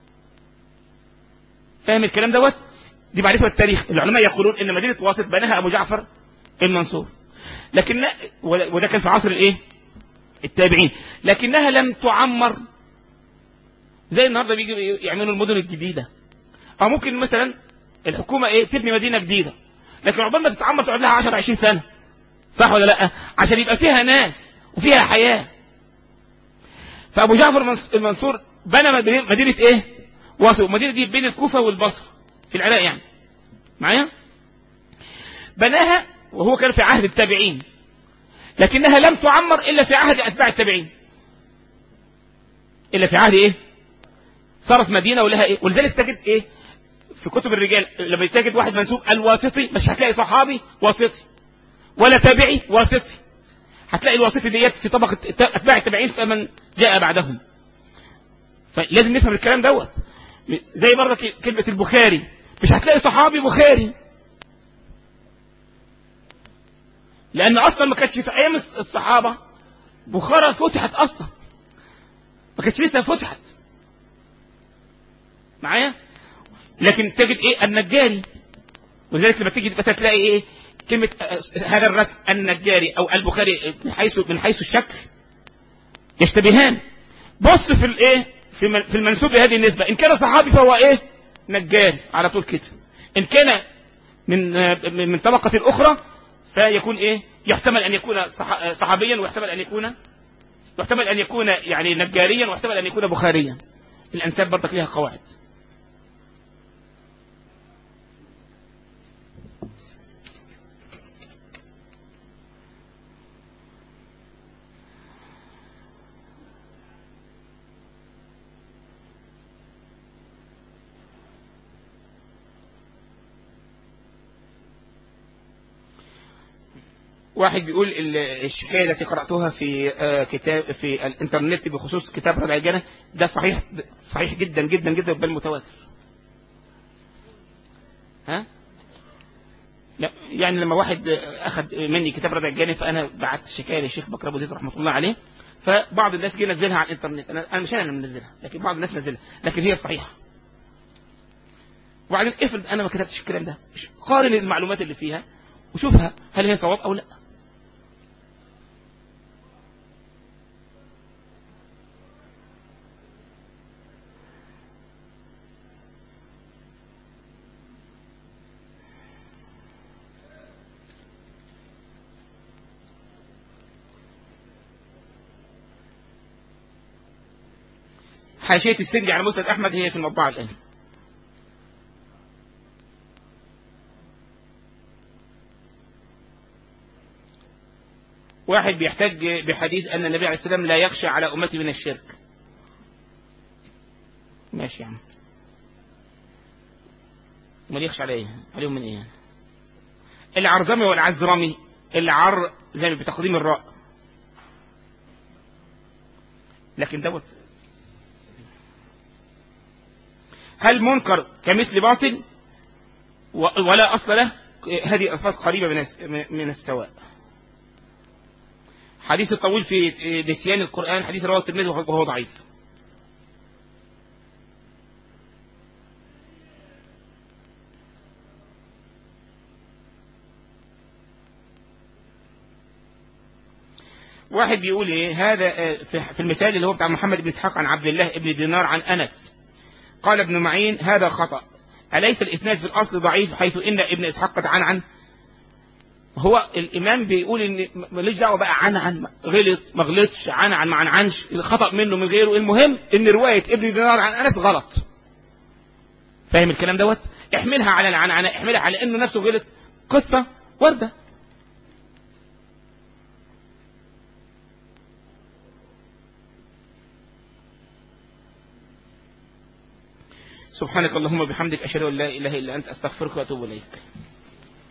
فاهم الكلام دوت دي معرفه التاريخ العلماء يقولون ان مدينه واسط بناها ابو جعفر المنصور لكن وده كان في عصر الايه التابعين لكنها لم تعمر زي النهارده بيجي يعملوا المدن الجديده او ممكن مثلا الحكومه ايه تبني مدينه جديده لكن عقبال ما تتعمر تقعد لها 10 20 سنه صح ولا لا عشان يبقى فيها ناس وفيها حياه فابو جعفر المنصور بنى مدينه ايه واسط المدينه دي بين الكوفه والبصره في العراق يعني معايا بناها وهو كان في عهد التابعين لكنها لم تعمر الا في عهد اتباع التابعين الا في عهد ايه صارت مدينه ولها ايه ولذلك تجد ايه في كتب الرجال لما تجد واحد منسوب الواسطي مش هتلاقي صحابي واسطي ولا تابعي واسطي هتلاقي الواسطي ديت في طبقه اتباع التابعين فمن جاء بعدهم فلازم نفهم الكلام دوت زي برضه كلمه البخاري مش هتلاقي صحابي بخاري لان اصلا ما كانش في ايام الصحابه بخارى فتحت اصلا ما كانتش لسه فتحت معايا لكن تجد ايه النجاري ولذلك لما تيجي مثلا تلاقي ايه كلمة هذا الرسم النجاري او البخاري من حيث من حيث الشكل يشتبهان بص في الايه في المنسوب لهذه النسبة ان كان صحابي فهو ايه نجاري على طول كده ان كان من من طبقة اخرى فيكون ايه يحتمل ان يكون صحابيا ويحتمل ان يكون يحتمل ان يكون يعني نجاريا ويحتمل ان يكون بخاريا الانساب برضك ليها قواعد واحد بيقول الشكاية التي قرأتها في كتاب في الانترنت بخصوص كتاب ردع الجنة ده صحيح صحيح جدا جدا جدا بل متواتر ها لا يعني لما واحد اخذ مني كتاب ردع الجنة فانا بعت شكاية للشيخ بكر ابو زيد رحمه الله عليه فبعض الناس جه نزلها على الانترنت انا انا مش انا اللي منزلها لكن بعض الناس نزلها لكن هي صحيحه وبعدين افرض انا ما كتبتش الكلام ده قارن المعلومات اللي فيها وشوفها هل هي صواب او لا حاشية السندي على مسند أحمد هي في المطبعة الآن واحد بيحتج بحديث أن النبي عليه السلام لا يخشى على أمتي من الشرك ماشي يا عم امال يخشى على ايه عليهم من ايه العرزمي والعزرمي العر زي بتقديم الراء لكن دوت هل منكر كمثل باطل ولا أصل له هذه ألفاظ قريبة من السواء حديث الطويل في نسيان القرآن حديث رواه الترمذي وهو ضعيف واحد بيقول ايه هذا في المثال اللي هو بتاع محمد بن اسحاق عن عبد الله بن دينار عن انس قال ابن معين هذا خطأ أليس الإسناد في الأصل ضعيف حيث إن ابن إسحاق قد عن عن هو الإمام بيقول إن ماليش دعوة بقى عن عن غلط ما غلطش عن عن ما عن عنش الخطأ منه من غيره المهم إن رواية ابن دينار عن أنس غلط فاهم الكلام دوت احملها على العنعنة احملها على إنه نفسه غلط قصة وردة سبحانك اللهم وبحمدك أشهد أن لا إله إلا أنت أستغفرك وأتوب إليك